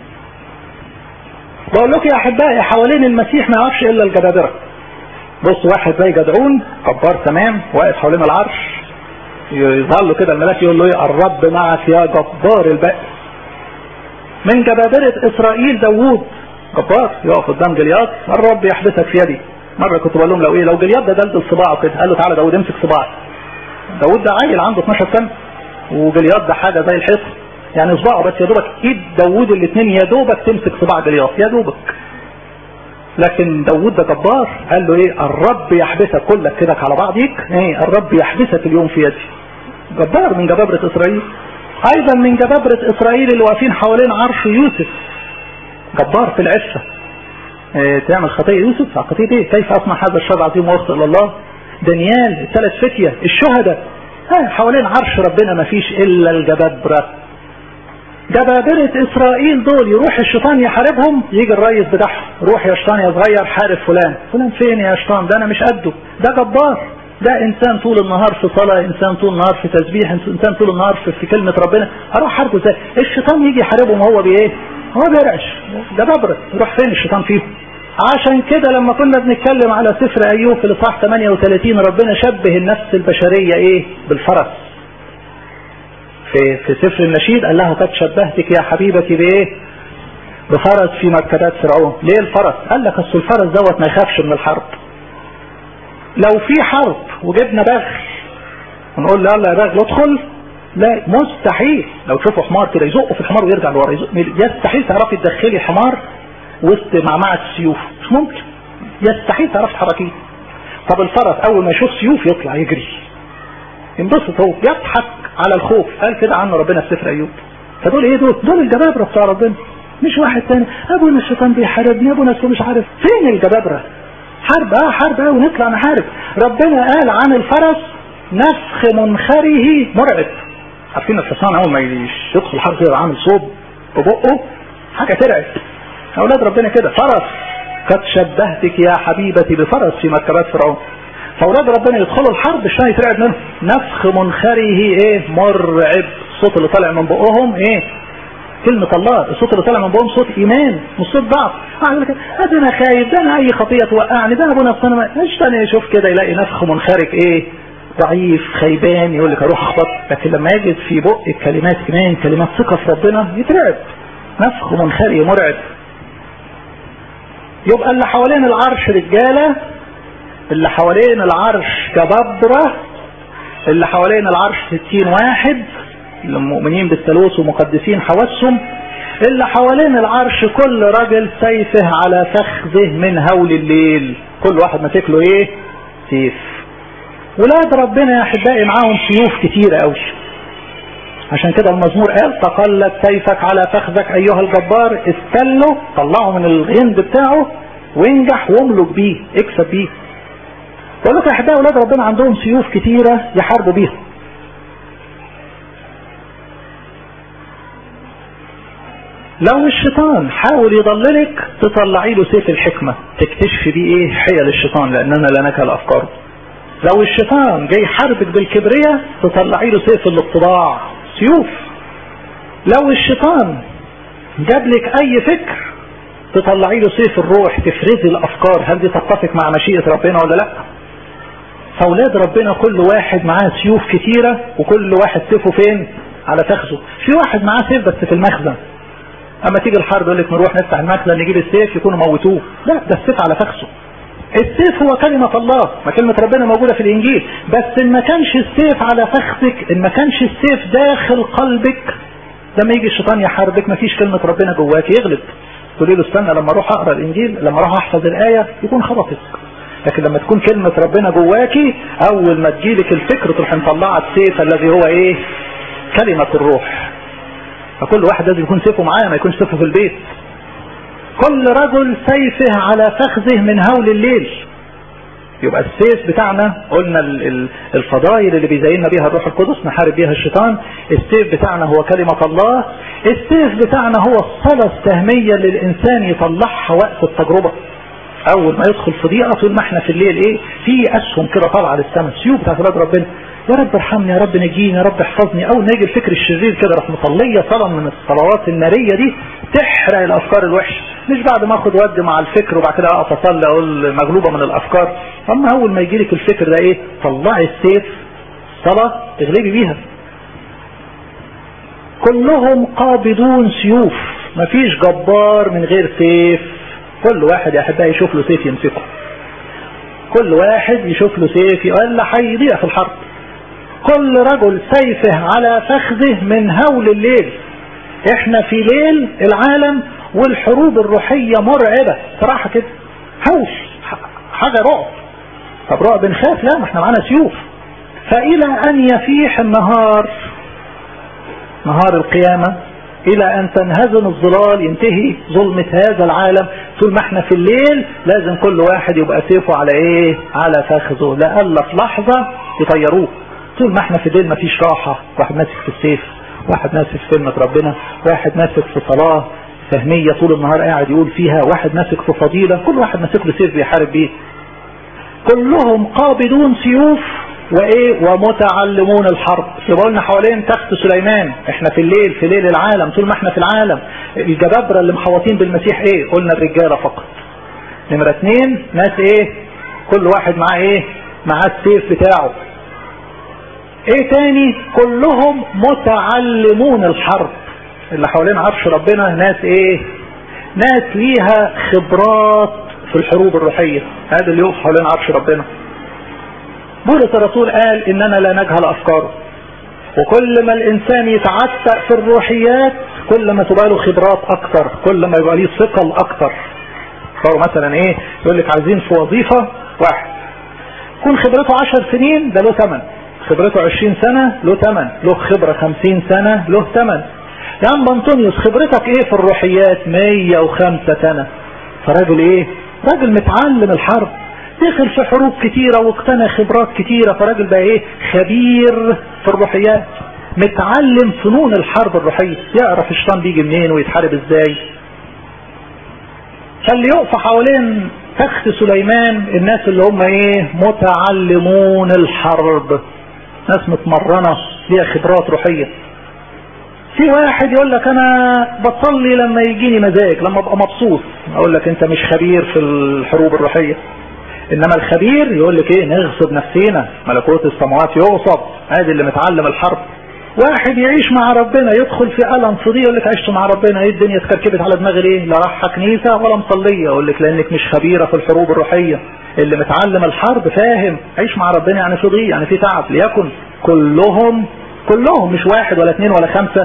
بقول لكم يا احبائي حوالين المسيح ما يعرفش الا الجبابرة بص واحد زي جدعون جبار تمام واقف حوالين العرش يظهر له كده الملاك يقول له ايه الرب معك يا جبار البأس من جبابرة اسرائيل داوود جبار يقف قدام جلياط الرب يحبسك في يدي مرة كنت بقول لهم لو ايه لو جلياط ده دلدل صباعه كده قال له تعالى داوود امسك صباعي داوود ده عيل عنده 12 سنة وجلياط ده حاجة زي الحصن يعني صباعه بس يا دوبك ايد داوود الاثنين يا دوبك تمسك صباع جلياط يا دوبك لكن داوود ده جبار قال له ايه الرب يحبسك كلك كده على بعضيك ايه الرب يحبسك اليوم في يدي جبار من جبابرة اسرائيل ايضا من جبابرة اسرائيل اللي واقفين حوالين عرش يوسف جبار في العفة اه تعمل خطية يوسف خطية ايه كيف اصنع هذا الشر العظيم واخطئ لله دانيال الثلاث فتية الشهداء اه حوالين عرش ربنا ما فيش الا الجبابرة جبابرة اسرائيل دول يروح الشيطان يحاربهم يجي الريس بتاعهم روح يا شيطان يا صغير حارب فلان فلان فين يا شيطان ده انا مش قده ده جبار ده انسان طول النهار في صلاة انسان طول النهار في تسبيح انسان طول النهار في, في كلمة ربنا اروح حاربه ازاي الشيطان يجي يحاربهم وهو بايه هو بيرعش ده جبرة يروح فين الشيطان فيه عشان كده لما كنا بنتكلم على سفر ايوب في الاصحاح 38 ربنا شبه النفس البشرية ايه بالفرس في في سفر النشيد قال لها قد شبهتك يا حبيبتي بايه بفرس في مركبات فرعون ليه الفرس قال لك اصل الفرس دوت ما يخافش من الحرب لو في حرب وجبنا بغل ونقول له يلا يا بغل ادخل لا مستحيل لو تشوفوا حمار كده يزقه في الحمار ويرجع لورا يستحيل تعرفي تدخلي حمار وسط معمعة السيوف مش ممكن يستحيل تعرفي تحركيه طب الفرس اول ما يشوف سيوف يطلع يجري ينبسط هو يضحك على الخوف قال كده عنه ربنا في سفر ايوب فدول ايه دول دول الجبابره بتوع ربنا مش واحد تاني ابونا الشيطان بيحاربني ابونا مش عارف فين الجبابره حرب اه حرب اه ونطلع نحارب ربنا قال عن الفرس نفخ منخره مرعب عارفين الحصان اول ما يدخل الحرب كده عامل صوب ببقه حاجه ترعب اولاد ربنا كده فرس قد شبهتك يا حبيبتي بفرس في مركبات فرعون فاولاد ربنا يدخلوا الحرب الشيطان يترعب منهم نفخ منخره ايه مرعب الصوت اللي طالع من بقهم ايه كلمة الله الصوت اللي طالع من بقهم صوت ايمان مش صوت ضعف اقول لك ده انا خايف ده انا اي خطية توقعني ده انا ابونا الصنم الشيطان يشوف كده يلاقي نفخ منخرك ايه ضعيف خيبان يقول لك اروح اخبط لكن لما يجد في بق كلمات ايمان كلمات ثقة في ربنا يترعب نفخ منخري مرعب يبقى اللي حوالين العرش رجالة اللي حوالين العرش جبابرة اللي حوالين العرش ستين واحد المؤمنين بالثالوث ومقدسين حواسهم اللي حوالين العرش كل راجل سيفه على فخذه من هول الليل كل واحد ماسك له ايه سيف ولاد ربنا يا احبائي معاهم سيوف كتيره قوي عشان كده المزمور قال تقلد سيفك على فخذك ايها الجبار استله طلعه من الغند بتاعه وانجح واملك بيه اكسب بيه بقول لك يا احبائي اولاد ربنا عندهم سيوف كتيره يحاربوا بيها لو الشيطان حاول يضللك تطلعي له سيف الحكمة تكتشفي بيه ايه حيل الشيطان لاننا لا نكل افكاره لو الشيطان جاي حاربك بالكبرية تطلعي له سيف الاطلاع سيوف لو الشيطان جاب لك اي فكر تطلعي له سيف الروح تفرزي الافكار هل دي تتفق مع مشيئة ربنا ولا لا فاولاد ربنا كل واحد معاه سيوف كتيرة وكل واحد سيفه فين على فخذه في واحد معاه سيف بس في المخزن اما تيجي الحرب يقول لك نروح نفتح المخزن نجيب السيف يكونوا موتوه لا ده السيف على فخذه السيف هو كلمة الله ما كلمة ربنا موجودة في الانجيل بس ان ما كانش السيف على فخذك ان ما كانش السيف داخل قلبك لما يجي الشيطان يحاربك ما فيش كلمة ربنا جواك يغلب تقولي له استنى لما اروح اقرا الانجيل لما اروح احفظ الايه يكون خبطك لكن لما تكون كلمة ربنا جواكي اول ما تجيلك الفكر تروح مطلعه السيف الذي هو ايه كلمة الروح فكل واحد لازم يكون سيفه معاه ما يكونش سيفه في البيت كل رجل سيفه على فخذه من هول الليل يبقى السيف بتاعنا قلنا الفضائل اللي بيزيننا بيها الروح القدس نحارب بيها الشيطان السيف بتاعنا هو كلمة الله السيف بتاعنا هو الصلاة السهمية اللي الإنسان يطلعها وقت التجربة أول ما يدخل في ضيقة طول ما احنا في الليل إيه في أسهم كده طالعة للسماء سيوف بتاعت ولاد ربنا يا رب ارحمني يا رب نجيني يا رب احفظني او نيجي الفكر الشرير كده راح مصليه صلاه من الصلوات الناريه دي تحرق الافكار الوحشه مش بعد ما اخد ود مع الفكر وبعد كده اقف اصلي اقول مغلوبه من الافكار اما اول ما يجي لك الفكر ده ايه طلعي السيف صلاه تغلبي بيها كلهم قابضون سيوف مفيش جبار من غير سيف كل واحد يا احبائي يشوف له سيف يمسكه كل واحد يشوف له سيف ولا هيضيع في الحرب كل رجل سيفه على فخذه من هول الليل احنا في ليل العالم والحروب الروحية مرعبة صراحة كده هوش حاجة رعب طب رعب نخاف لا ما احنا معانا سيوف فإلى أن يفيح النهار نهار القيامة إلى أن تنهزم الظلال ينتهي ظلمة هذا العالم طول ما احنا في الليل لازم كل واحد يبقى سيفه على ايه على فخذه لألا في لحظة يطيروه طول ما احنا في الليل مفيش راحة واحد ماسك في السيف واحد ماسك في كلمة ربنا واحد ماسك في صلاة فهمية طول النهار قاعد يقول فيها واحد ماسك في فضيلة كل واحد ماسك له سيف بيحارب بيه كلهم قابضون سيوف وايه ومتعلمون الحرب يبقى قلنا حوالين تخت سليمان احنا في الليل في ليل العالم طول ما احنا في العالم الجبابرة اللي محوطين بالمسيح ايه قلنا الرجالة فقط نمرة اتنين ناس ايه كل واحد معاه ايه معاه السيف بتاعه ايه تاني كلهم متعلمون الحرب اللي حوالين عرش ربنا ناس ايه ناس ليها خبرات في الحروب الروحية هذا اللي يقف حوالين عرش ربنا بولس الرسول قال اننا لا نجهل افكاره وكل ما الانسان يتعتق في الروحيات كل ما تبقى له خبرات اكتر كل ما يبقى ليه ثقل اكتر فهو مثلا ايه يقول لك عايزين في وظيفة واحد يكون خبرته عشر سنين ده له ثمن خبرته عشرين سنة له ثمن له خبرة خمسين سنة له ثمن يا عم بنطونيوس خبرتك ايه في الروحيات مية وخمسة سنة فراجل ايه راجل متعلم الحرب دخل في حروب كتيرة واقتنى خبرات كتيرة فراجل بقى ايه خبير في الروحيات متعلم فنون الحرب الروحية يعرف الشيطان بيجي منين ويتحارب ازاي فاللي يقف حوالين تخت سليمان الناس اللي هم ايه متعلمون الحرب ناس متمرنة ليها خبرات روحية في واحد يقول لك انا بصلي لما يجيني مزاج لما ابقى مبسوط اقول لك انت مش خبير في الحروب الروحية انما الخبير يقول لك ايه نغصب نفسينا ملكوت السماوات يغصب ادي اللي متعلم الحرب واحد يعيش مع ربنا يدخل في ألم في يقول لك عشت مع ربنا ايه الدنيا اتكركبت على دماغي ليه لا راح كنيسة ولا مصلية يقول لك لانك مش خبيرة في الحروب الروحية اللي متعلم الحرب فاهم عيش مع ربنا يعني في ضيق يعني في تعب ليكن كلهم كلهم مش واحد ولا اثنين ولا خمسة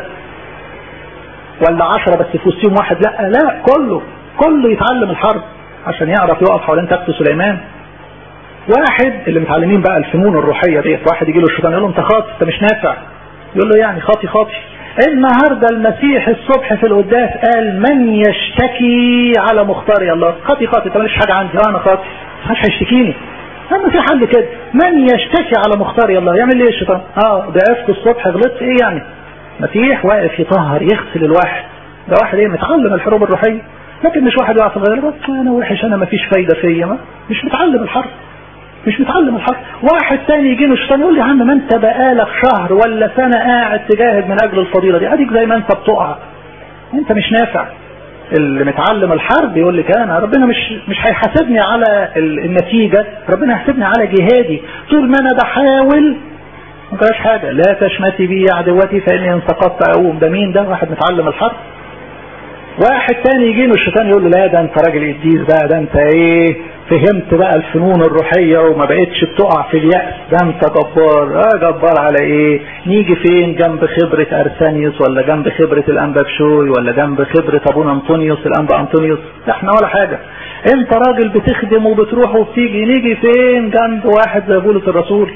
ولا عشرة بس في وسطهم واحد لا لا كله كله يتعلم الحرب عشان يعرف يقف حوالين تخت سليمان واحد اللي متعلمين بقى الفنون الروحية ديت واحد يجي له الشيطان يقول له انت خاطي انت مش نافع يقول له يعني خاطي خاطي النهاردة المسيح الصبح في القداس قال من يشتكي على مختار الله خاطي خاطي انت ماليش حاجة عندي انا خاطي مش هيشتكيني اما في حل كده من يشتكي على مختار الله يعمل ايه الشيطان اه ضعفت الصبح غلطت ايه يعني مسيح واقف يطهر يغسل الواحد ده واحد ايه متعلم الحروب الروحية لكن مش واحد يقع في الغير بس انا وحش انا مفيش فايدة فيا ما مش متعلم الحرب مش متعلم الحرب واحد تاني يجي له الشيطان يقول لي يا عم ما انت بقالك شهر ولا سنة قاعد تجاهد من اجل الفضيلة دي اديك زي ما انت بتقع انت مش نافع اللي متعلم الحرب يقول لك انا ربنا مش مش هيحاسبني على النتيجة ربنا هيحاسبني على جهادي طول ما انا بحاول ما فيهاش حاجة لا تشمتي بي يا عدوتي فاني ان سقطت اقوم ده مين ده واحد متعلم الحرب واحد تاني يجي له الشيطان يقول له لا ده انت راجل قديس بقى ده انت ايه فهمت بقى الفنون الروحية وما بقتش بتقع في اليأس ده انت جبار اه جبار على ايه نيجي فين جنب خبرة ارسانيوس ولا جنب خبرة الانبا بشوي ولا جنب خبرة ابونا انطونيوس الانبا انطونيوس لا احنا ولا حاجة انت راجل بتخدم وبتروح وبتيجي نيجي فين جنب واحد زي بولس الرسول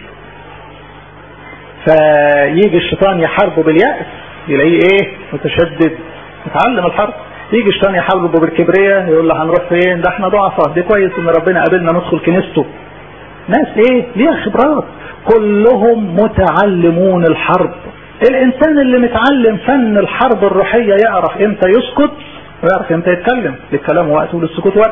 فيجي الشيطان يحاربه باليأس يلاقيه ايه متشدد متعلم الحرب يجي الشيطان يحاربه بالكبرياء يقول له هنروح فين ده احنا ضعفة دي كويس ان ربنا قابلنا ندخل كنيسته ناس ايه ليها خبرات كلهم متعلمون الحرب الانسان اللي متعلم فن الحرب الروحية يعرف امتى يسكت ويعرف امتى يتكلم للكلام وقت وللسكوت وقت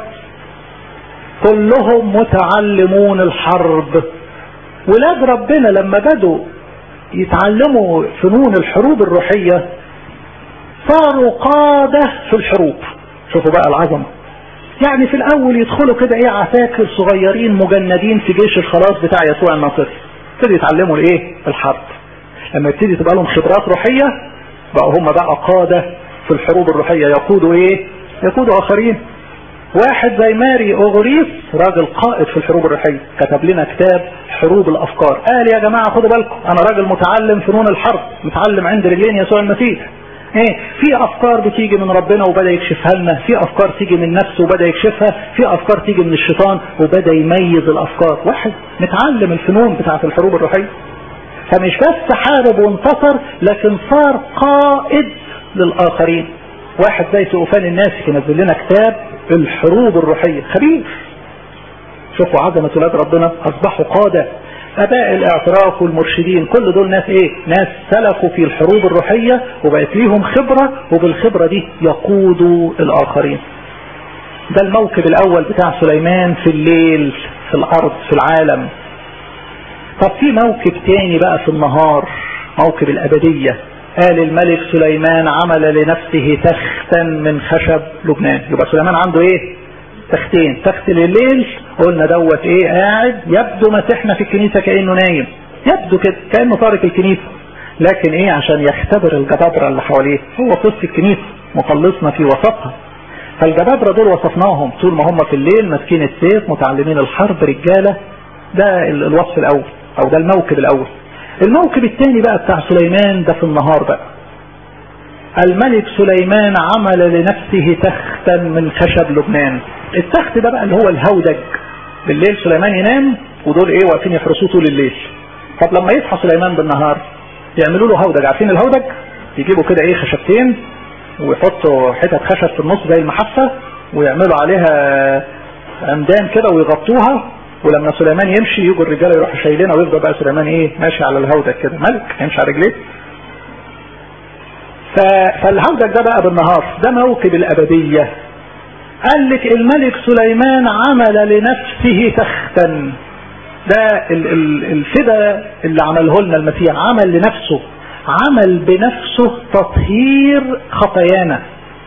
كلهم متعلمون الحرب ولاد ربنا لما بدوا يتعلموا فنون الحروب الروحية صاروا قادة في الحروب شوفوا بقى العظمة يعني في الاول يدخلوا كده ايه عساكر صغيرين مجندين في جيش الخلاص بتاع يسوع الناصري ابتدوا يتعلموا الايه الحرب لما يبتدي تبقى لهم خبرات روحية بقى هم بقى قادة في الحروب الروحية يقودوا ايه يقودوا اخرين واحد زي ماري اوغريس راجل قائد في الحروب الروحية كتب لنا كتاب حروب الافكار قال يا جماعة خدوا بالكم انا راجل متعلم فنون الحرب متعلم عند رجلين يسوع المسيح ايه في افكار بتيجي من ربنا وبدا يكشفها لنا في افكار تيجي من نفسه وبدا يكشفها في افكار تيجي من الشيطان وبدا يميز الافكار واحد متعلم الفنون بتاعه الحروب الروحيه فمش بس حارب وانتصر لكن صار قائد للاخرين واحد زي سؤفان الناس ينزل لنا كتاب الحروب الروحيه خبير شوفوا عظمه ولاد ربنا اصبحوا قاده اباء الاعتراف والمرشدين كل دول ناس ايه ناس سلكوا في الحروب الروحية وبقت ليهم خبرة وبالخبرة دي يقودوا الاخرين ده الموكب الاول بتاع سليمان في الليل في الارض في العالم طب في موكب تاني بقى في النهار موكب الابدية قال الملك سليمان عمل لنفسه تختا من خشب لبنان يبقى سليمان عنده ايه تختين تخت لليل قلنا دوت ايه قاعد يبدو مسيحنا في الكنيسة كأنه نايم يبدو كده كأنه تارك الكنيسة لكن ايه عشان يختبر الجبابرة اللي حواليه هو في وسط الكنيسة مخلصنا في وسطها فالجبابرة دول وصفناهم طول ما هم في الليل ماسكين السيف متعلمين الحرب رجالة ده الوصف الاول او ده الموكب الاول الموكب الثاني بقى بتاع سليمان ده في النهار بقى الملك سليمان عمل لنفسه تختا من خشب لبنان التخت ده بقى اللي هو الهودج بالليل سليمان ينام ودول ايه واقفين يحرسوه طول الليل طب لما يصحى سليمان بالنهار يعملوا له هودج عارفين الهودج يجيبوا كده ايه خشبتين ويحطوا حتت خشب في النص زي المحفة ويعملوا عليها عمدان كده ويغطوها ولما سليمان يمشي يجوا الرجاله يروحوا شايلينها ويفضل بقى سليمان ايه ماشي على الهودج كده ملك يمشي على رجليه فالهودج ده بقى بالنهار ده موكب الابديه قال لك الملك سليمان عمل لنفسه تختا ده الفدا اللي عمله لنا المسيح عمل لنفسه عمل بنفسه تطهير خطايانا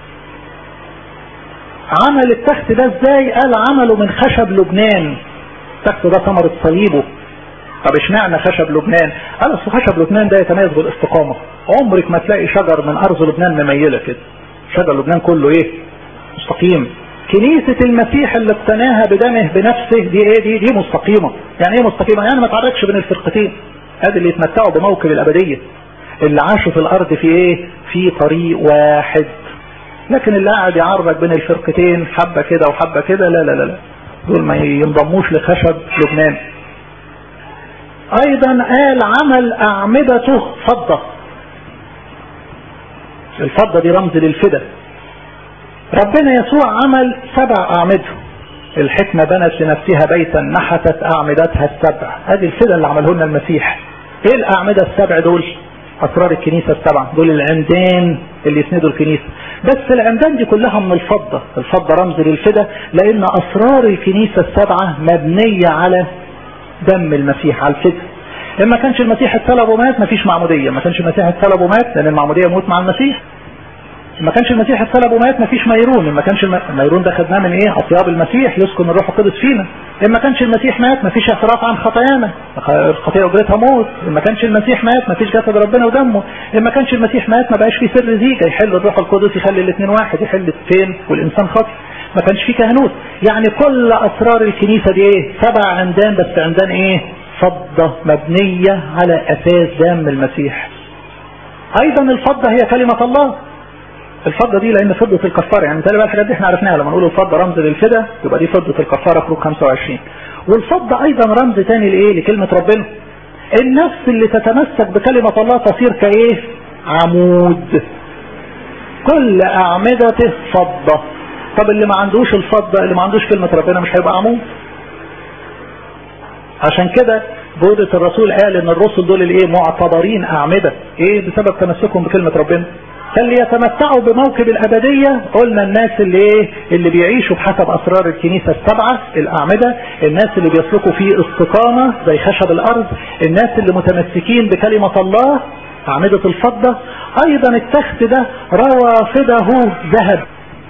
عمل التخت ده ازاي قال عمله من خشب لبنان التخت ده ثمرة صليبه طب اشمعنى خشب لبنان قال اصل خشب لبنان ده يتميز بالاستقامة عمرك ما تلاقي شجر من ارض لبنان مميلة كده شجر لبنان كله ايه مستقيم كنيسة المسيح اللي اقتناها بدمه بنفسه دي ايه دي دي مستقيمة يعني ايه مستقيمة يعني ما تعرفش بين الفرقتين ادي اللي يتمتعوا بموكب الابدية اللي عاشوا في الارض في ايه في طريق واحد لكن اللي قاعد يعرج بين الفرقتين حبة كده وحبة كده لا لا لا لا دول ما ينضموش لخشب لبنان ايضا قال عمل اعمدته فضة الفضة دي رمز للفدا ربنا يسوع عمل سبع اعمدة الحكمة بنت لنفسها بيتا نحتت اعمدتها السبع هذه الفدا اللي عمله لنا المسيح ايه الاعمدة السبع دول اسرار الكنيسة السبعة دول العمدان اللي يسندوا الكنيسة بس العمدان دي كلها من الفضة الفضة رمز للفدا لان اسرار الكنيسة السبعة مبنية على دم المسيح على الفدا لما كانش المسيح اتطلب ومات مفيش معمودية ما كانش المسيح اتطلب ومات لان المعمودية موت مع المسيح ما كانش المسيح اتطلب ومات مفيش ميرون ما كانش الميرون ده خدناه من ايه اطياب المسيح يسكن الروح القدس فينا ما كانش المسيح مات مفيش اعتراف عن خطايانا الخطيه اجرتها موت ما كانش المسيح مات مفيش جسد ربنا ودمه ما كانش المسيح مات ما بقاش في سر زيجه يحل الروح القدس يخلي الاثنين واحد يحل فين والانسان خطي ما كانش في كهنوت يعني كل اسرار الكنيسه دي ايه سبع عمدان بس عمدان ايه فضه مبنيه على اساس دم المسيح ايضا الفضه هي كلمه الله الفضة دي لان فضة الكفارة يعني تقريبا الحاجات دي احنا عرفناها لما نقول الفضة رمز للفدا يبقى دي فضة الكفارة خروج 25 والفضة ايضا رمز تاني لايه لكلمة ربنا النفس اللي تتمسك بكلمة الله تصير كايه عمود كل اعمدته فضة طب اللي ما عندوش الفضة اللي ما عندوش كلمة ربنا مش هيبقى عمود عشان كده بودة الرسول قال ان الرسل دول الايه معتبرين اعمدة ايه بسبب تمسكهم بكلمة ربنا فاللي يتمتعوا بموكب الأبدية قلنا الناس اللي ايه اللي بيعيشوا بحسب أسرار الكنيسة السبعة الأعمدة الناس اللي بيسلكوا في استقامة زي خشب الأرض الناس اللي متمسكين بكلمة الله أعمدة الفضة أيضا التخت ده روافده ذهب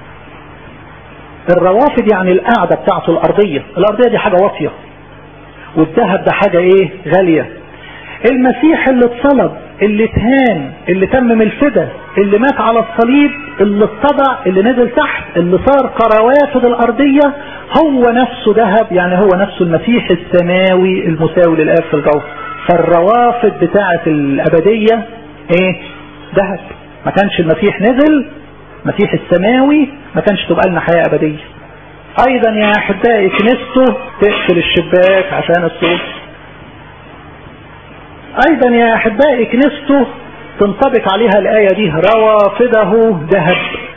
الروافد يعني القاعدة بتاعته الأرضية الأرضية دي حاجة واطية والذهب ده حاجة ايه غالية المسيح اللي اتصلب اللي اتهان اللي تمم الفدا اللي مات على الصليب اللي اتضع اللي نزل تحت اللي صار كروافد الارضية هو نفسه ذهب يعني هو نفسه المسيح السماوي المساوي للآب في الجوف فالروافد بتاعة الابدية ايه ذهب ما كانش المسيح نزل المسيح السماوي ما كانش تبقى لنا حياة ابدية ايضا يا احبائي كنيسته تقفل الشباك عشان الصوت ايضا يا احبائي كنيسته تنطبق عليها الاية دي روافده ذهب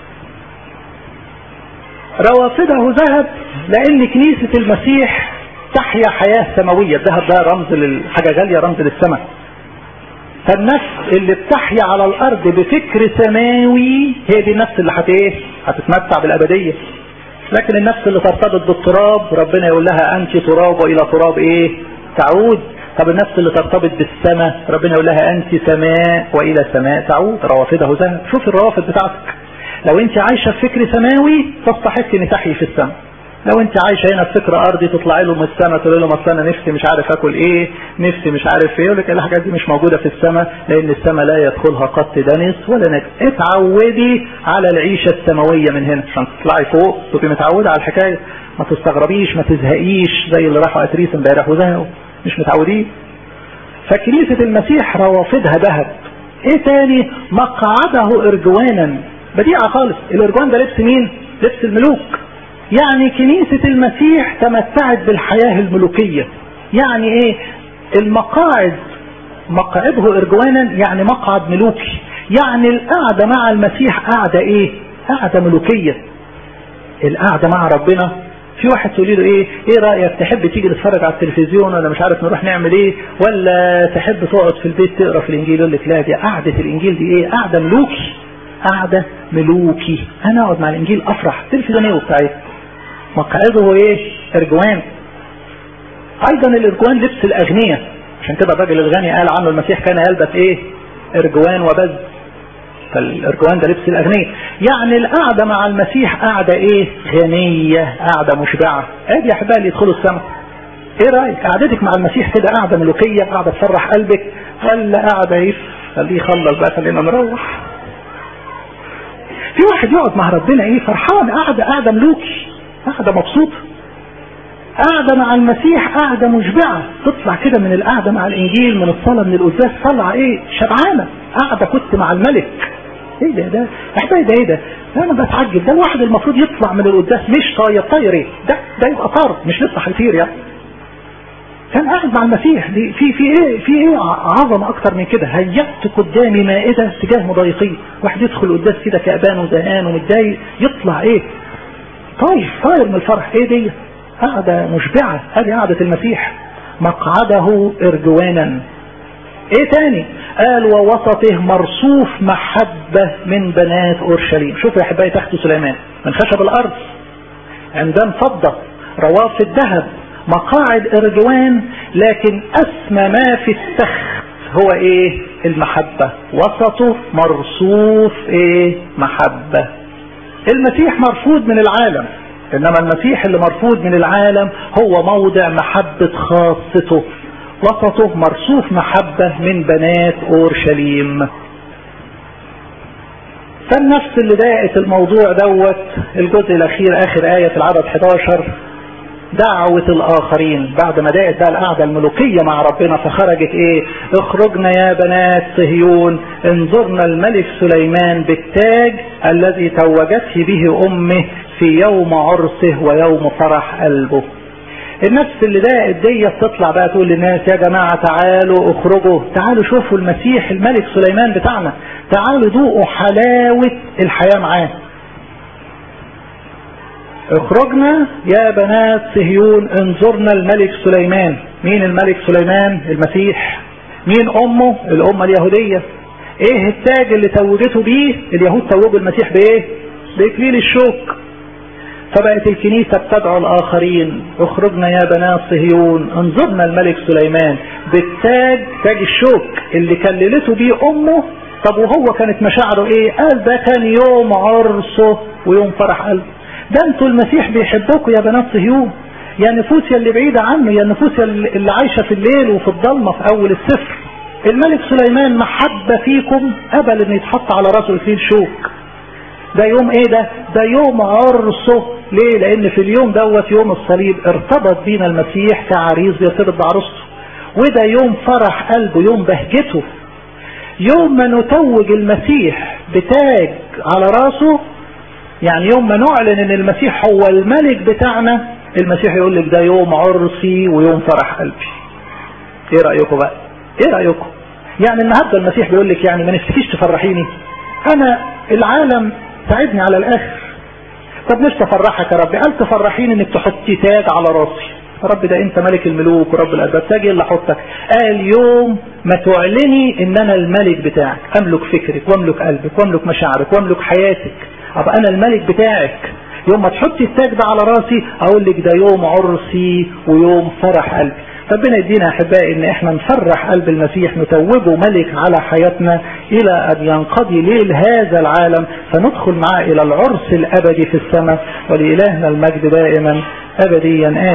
روافده ذهب لان كنيسة المسيح تحيا حياة سماوية الذهب ده رمز للحاجة غالية رمز للسماء فالنفس اللي بتحيا على الارض بفكر سماوي هي دي النفس اللي هت ايه هتتمتع بالابدية لكن النفس اللي ترتبط بالتراب ربنا يقول لها انت تراب والى تراب ايه تعود طب النفس اللي ترتبط بالسماء ربنا يقول لها انت سماء والى سماء تعود روافده ذهب شوف الروافد بتاعتك لو انت عايشة في فكر سماوي تستحق ان تحيي في السماء لو انت عايشه هنا في فكر ارضي تطلعي له من السماء تقول له اصل انا نفسي مش عارف اكل ايه نفسي مش عارف ايه يقول لك الحاجات دي مش موجوده في السماء لان السماء لا يدخلها قط دنس ولا نجس اتعودي على العيشه السماويه من هنا عشان تطلعي فوق تبقي متعوده على الحكايه ما تستغربيش ما تزهقيش زي اللي راحوا اتريس امبارح وزهقوا مش متعودين فكنيسه المسيح روافدها ذهب ايه تاني مقعده ارجوانا بديعه خالص الارجوان ده لبس مين لبس الملوك يعني كنيسة المسيح تمتعت بالحياة الملوكية يعني ايه المقاعد مقعده ارجوانا يعني مقعد ملوكي يعني القعدة مع المسيح قعدة ايه قعدة ملوكية القعدة مع ربنا في واحد تقول له ايه ايه رأيك تحب تيجي تتفرج على التلفزيون ولا مش عارف نروح نعمل ايه ولا تحب تقعد في البيت تقرا في الانجيل يقول لك لا دي قعدة الانجيل دي ايه قعدة ملوكي قعدة ملوكي انا اقعد مع الانجيل افرح تلفزيون ايه وبتاعتي مقعده ايه ارجوان ايضا الارجوان لبس الاغنياء عشان كده الراجل الغني قال عنه المسيح كان يلبس ايه ارجوان وبز فالارجوان ده لبس الاغنياء يعني القعدة مع المسيح قعدة ايه غنية قعدة مشبعة ادي يا احبائي يدخلوا السماء ايه رايك قعدتك مع المسيح كده قعدة ملوكية قعدة تفرح قلبك ولا قعدة ايه خليه يخلص بقى خلينا نروح في واحد يقعد مع ربنا ايه فرحان قاعدة قاعدة ملوكي قاعدة مبسوطة قاعدة مع المسيح قاعدة مشبعة تطلع كده من القعدة مع الانجيل من الصلاة من القداس طلع ايه شبعانة قاعدة كنت مع الملك ايه ده ده احبائي ده ايه ده انا بتعجب ده الواحد المفروض يطلع من القداس مش طاير طاير ايه ده ده يبقى طار مش لسه هيطير يعني كان قاعد مع المسيح دي في في ايه في ايه عظمه اكتر من كده هيأت قدامي مائده تجاه مضايقين واحد يدخل قداس كده كأبان وزهقان ومتضايق يطلع ايه طاير طاير من الفرح ايه دي قاعدة مشبعة هذه قعدة المسيح مقعده ارجوانا ايه تاني قال ووسطه مرصوف محبة من بنات اورشليم شوفوا يا احبائي تحت سليمان من خشب الارض عمدان فضة روافد ذهب مقاعد ارجوان لكن اسمى ما في التخت هو ايه المحبة وسطه مرصوف ايه محبة المسيح مرفوض من العالم انما المسيح اللي مرفوض من العالم هو موضع محبة خاصته وسطه مرصوف محبة من بنات اورشليم فالنفس اللي ضاقت الموضوع دوت الجزء الاخير اخر اية في العدد 11 دعوة الاخرين بعد ما ضاقت بقى القعدة الملوكية مع ربنا فخرجت ايه اخرجنا يا بنات صهيون انظرنا الملك سليمان بالتاج الذي توجته به امه في يوم عرسه ويوم فرح قلبه النفس اللي ضاقت دي تطلع بقى تقول للناس يا جماعة تعالوا اخرجوا تعالوا شوفوا المسيح الملك سليمان بتاعنا تعالوا ذوقوا حلاوة الحياة معاه اخرجنا يا بنات صهيون انظرنا الملك سليمان مين الملك سليمان المسيح مين امه الامة اليهودية ايه التاج اللي توجته بيه اليهود توجوا المسيح بايه باكليل الشوك فبقت الكنيسة بتدعو الآخرين اخرجنا يا بنات صهيون انظرنا الملك سليمان بالتاج تاج الشوك اللي كللته بيه أمه طب وهو كانت مشاعره ايه قال ده كان يوم عرسه ويوم فرح قلبه ده انتوا المسيح بيحبكم يا بنات صهيون يا نفوس اللي بعيدة عنه يا نفوس اللي عايشة في الليل وفي الضلمة في أول السفر الملك سليمان محبة فيكم قبل ان يتحط على راسه الفيل شوك ده يوم ايه ده ده يوم عرسه ليه لان في اليوم دوت يوم الصليب ارتبط بينا المسيح كعريس بيرتبط بعروسته وده يوم فرح قلبه يوم بهجته يوم ما نتوج المسيح بتاج على راسه يعني يوم ما نعلن ان المسيح هو الملك بتاعنا المسيح يقول لك ده يوم عرسي ويوم فرح قلبي ايه رأيكم بقى ايه رأيكم يعني النهارده المسيح بيقول لك يعني ما نفسكيش تفرحيني انا العالم تعبني على الاخر طب نفسي افرحك يا رب قال تفرحيني انك تحطي تاج على راسي يا رب ده انت ملك الملوك ورب الارباب تاج اللي احطك قال يوم ما تعلني ان انا الملك بتاعك املك فكرك واملك قلبك واملك مشاعرك واملك حياتك ابقى انا الملك بتاعك يوم ما تحطي التاج ده على راسي اقول لك ده يوم عرسي ويوم فرح قلبي ربنا يدينا احبائي ان احنا نفرح قلب المسيح نتوجه ملك على حياتنا الى ان ينقضي ليل هذا العالم فندخل معاه الى العرس الابدي في السماء ولالهنا المجد دائما ابديا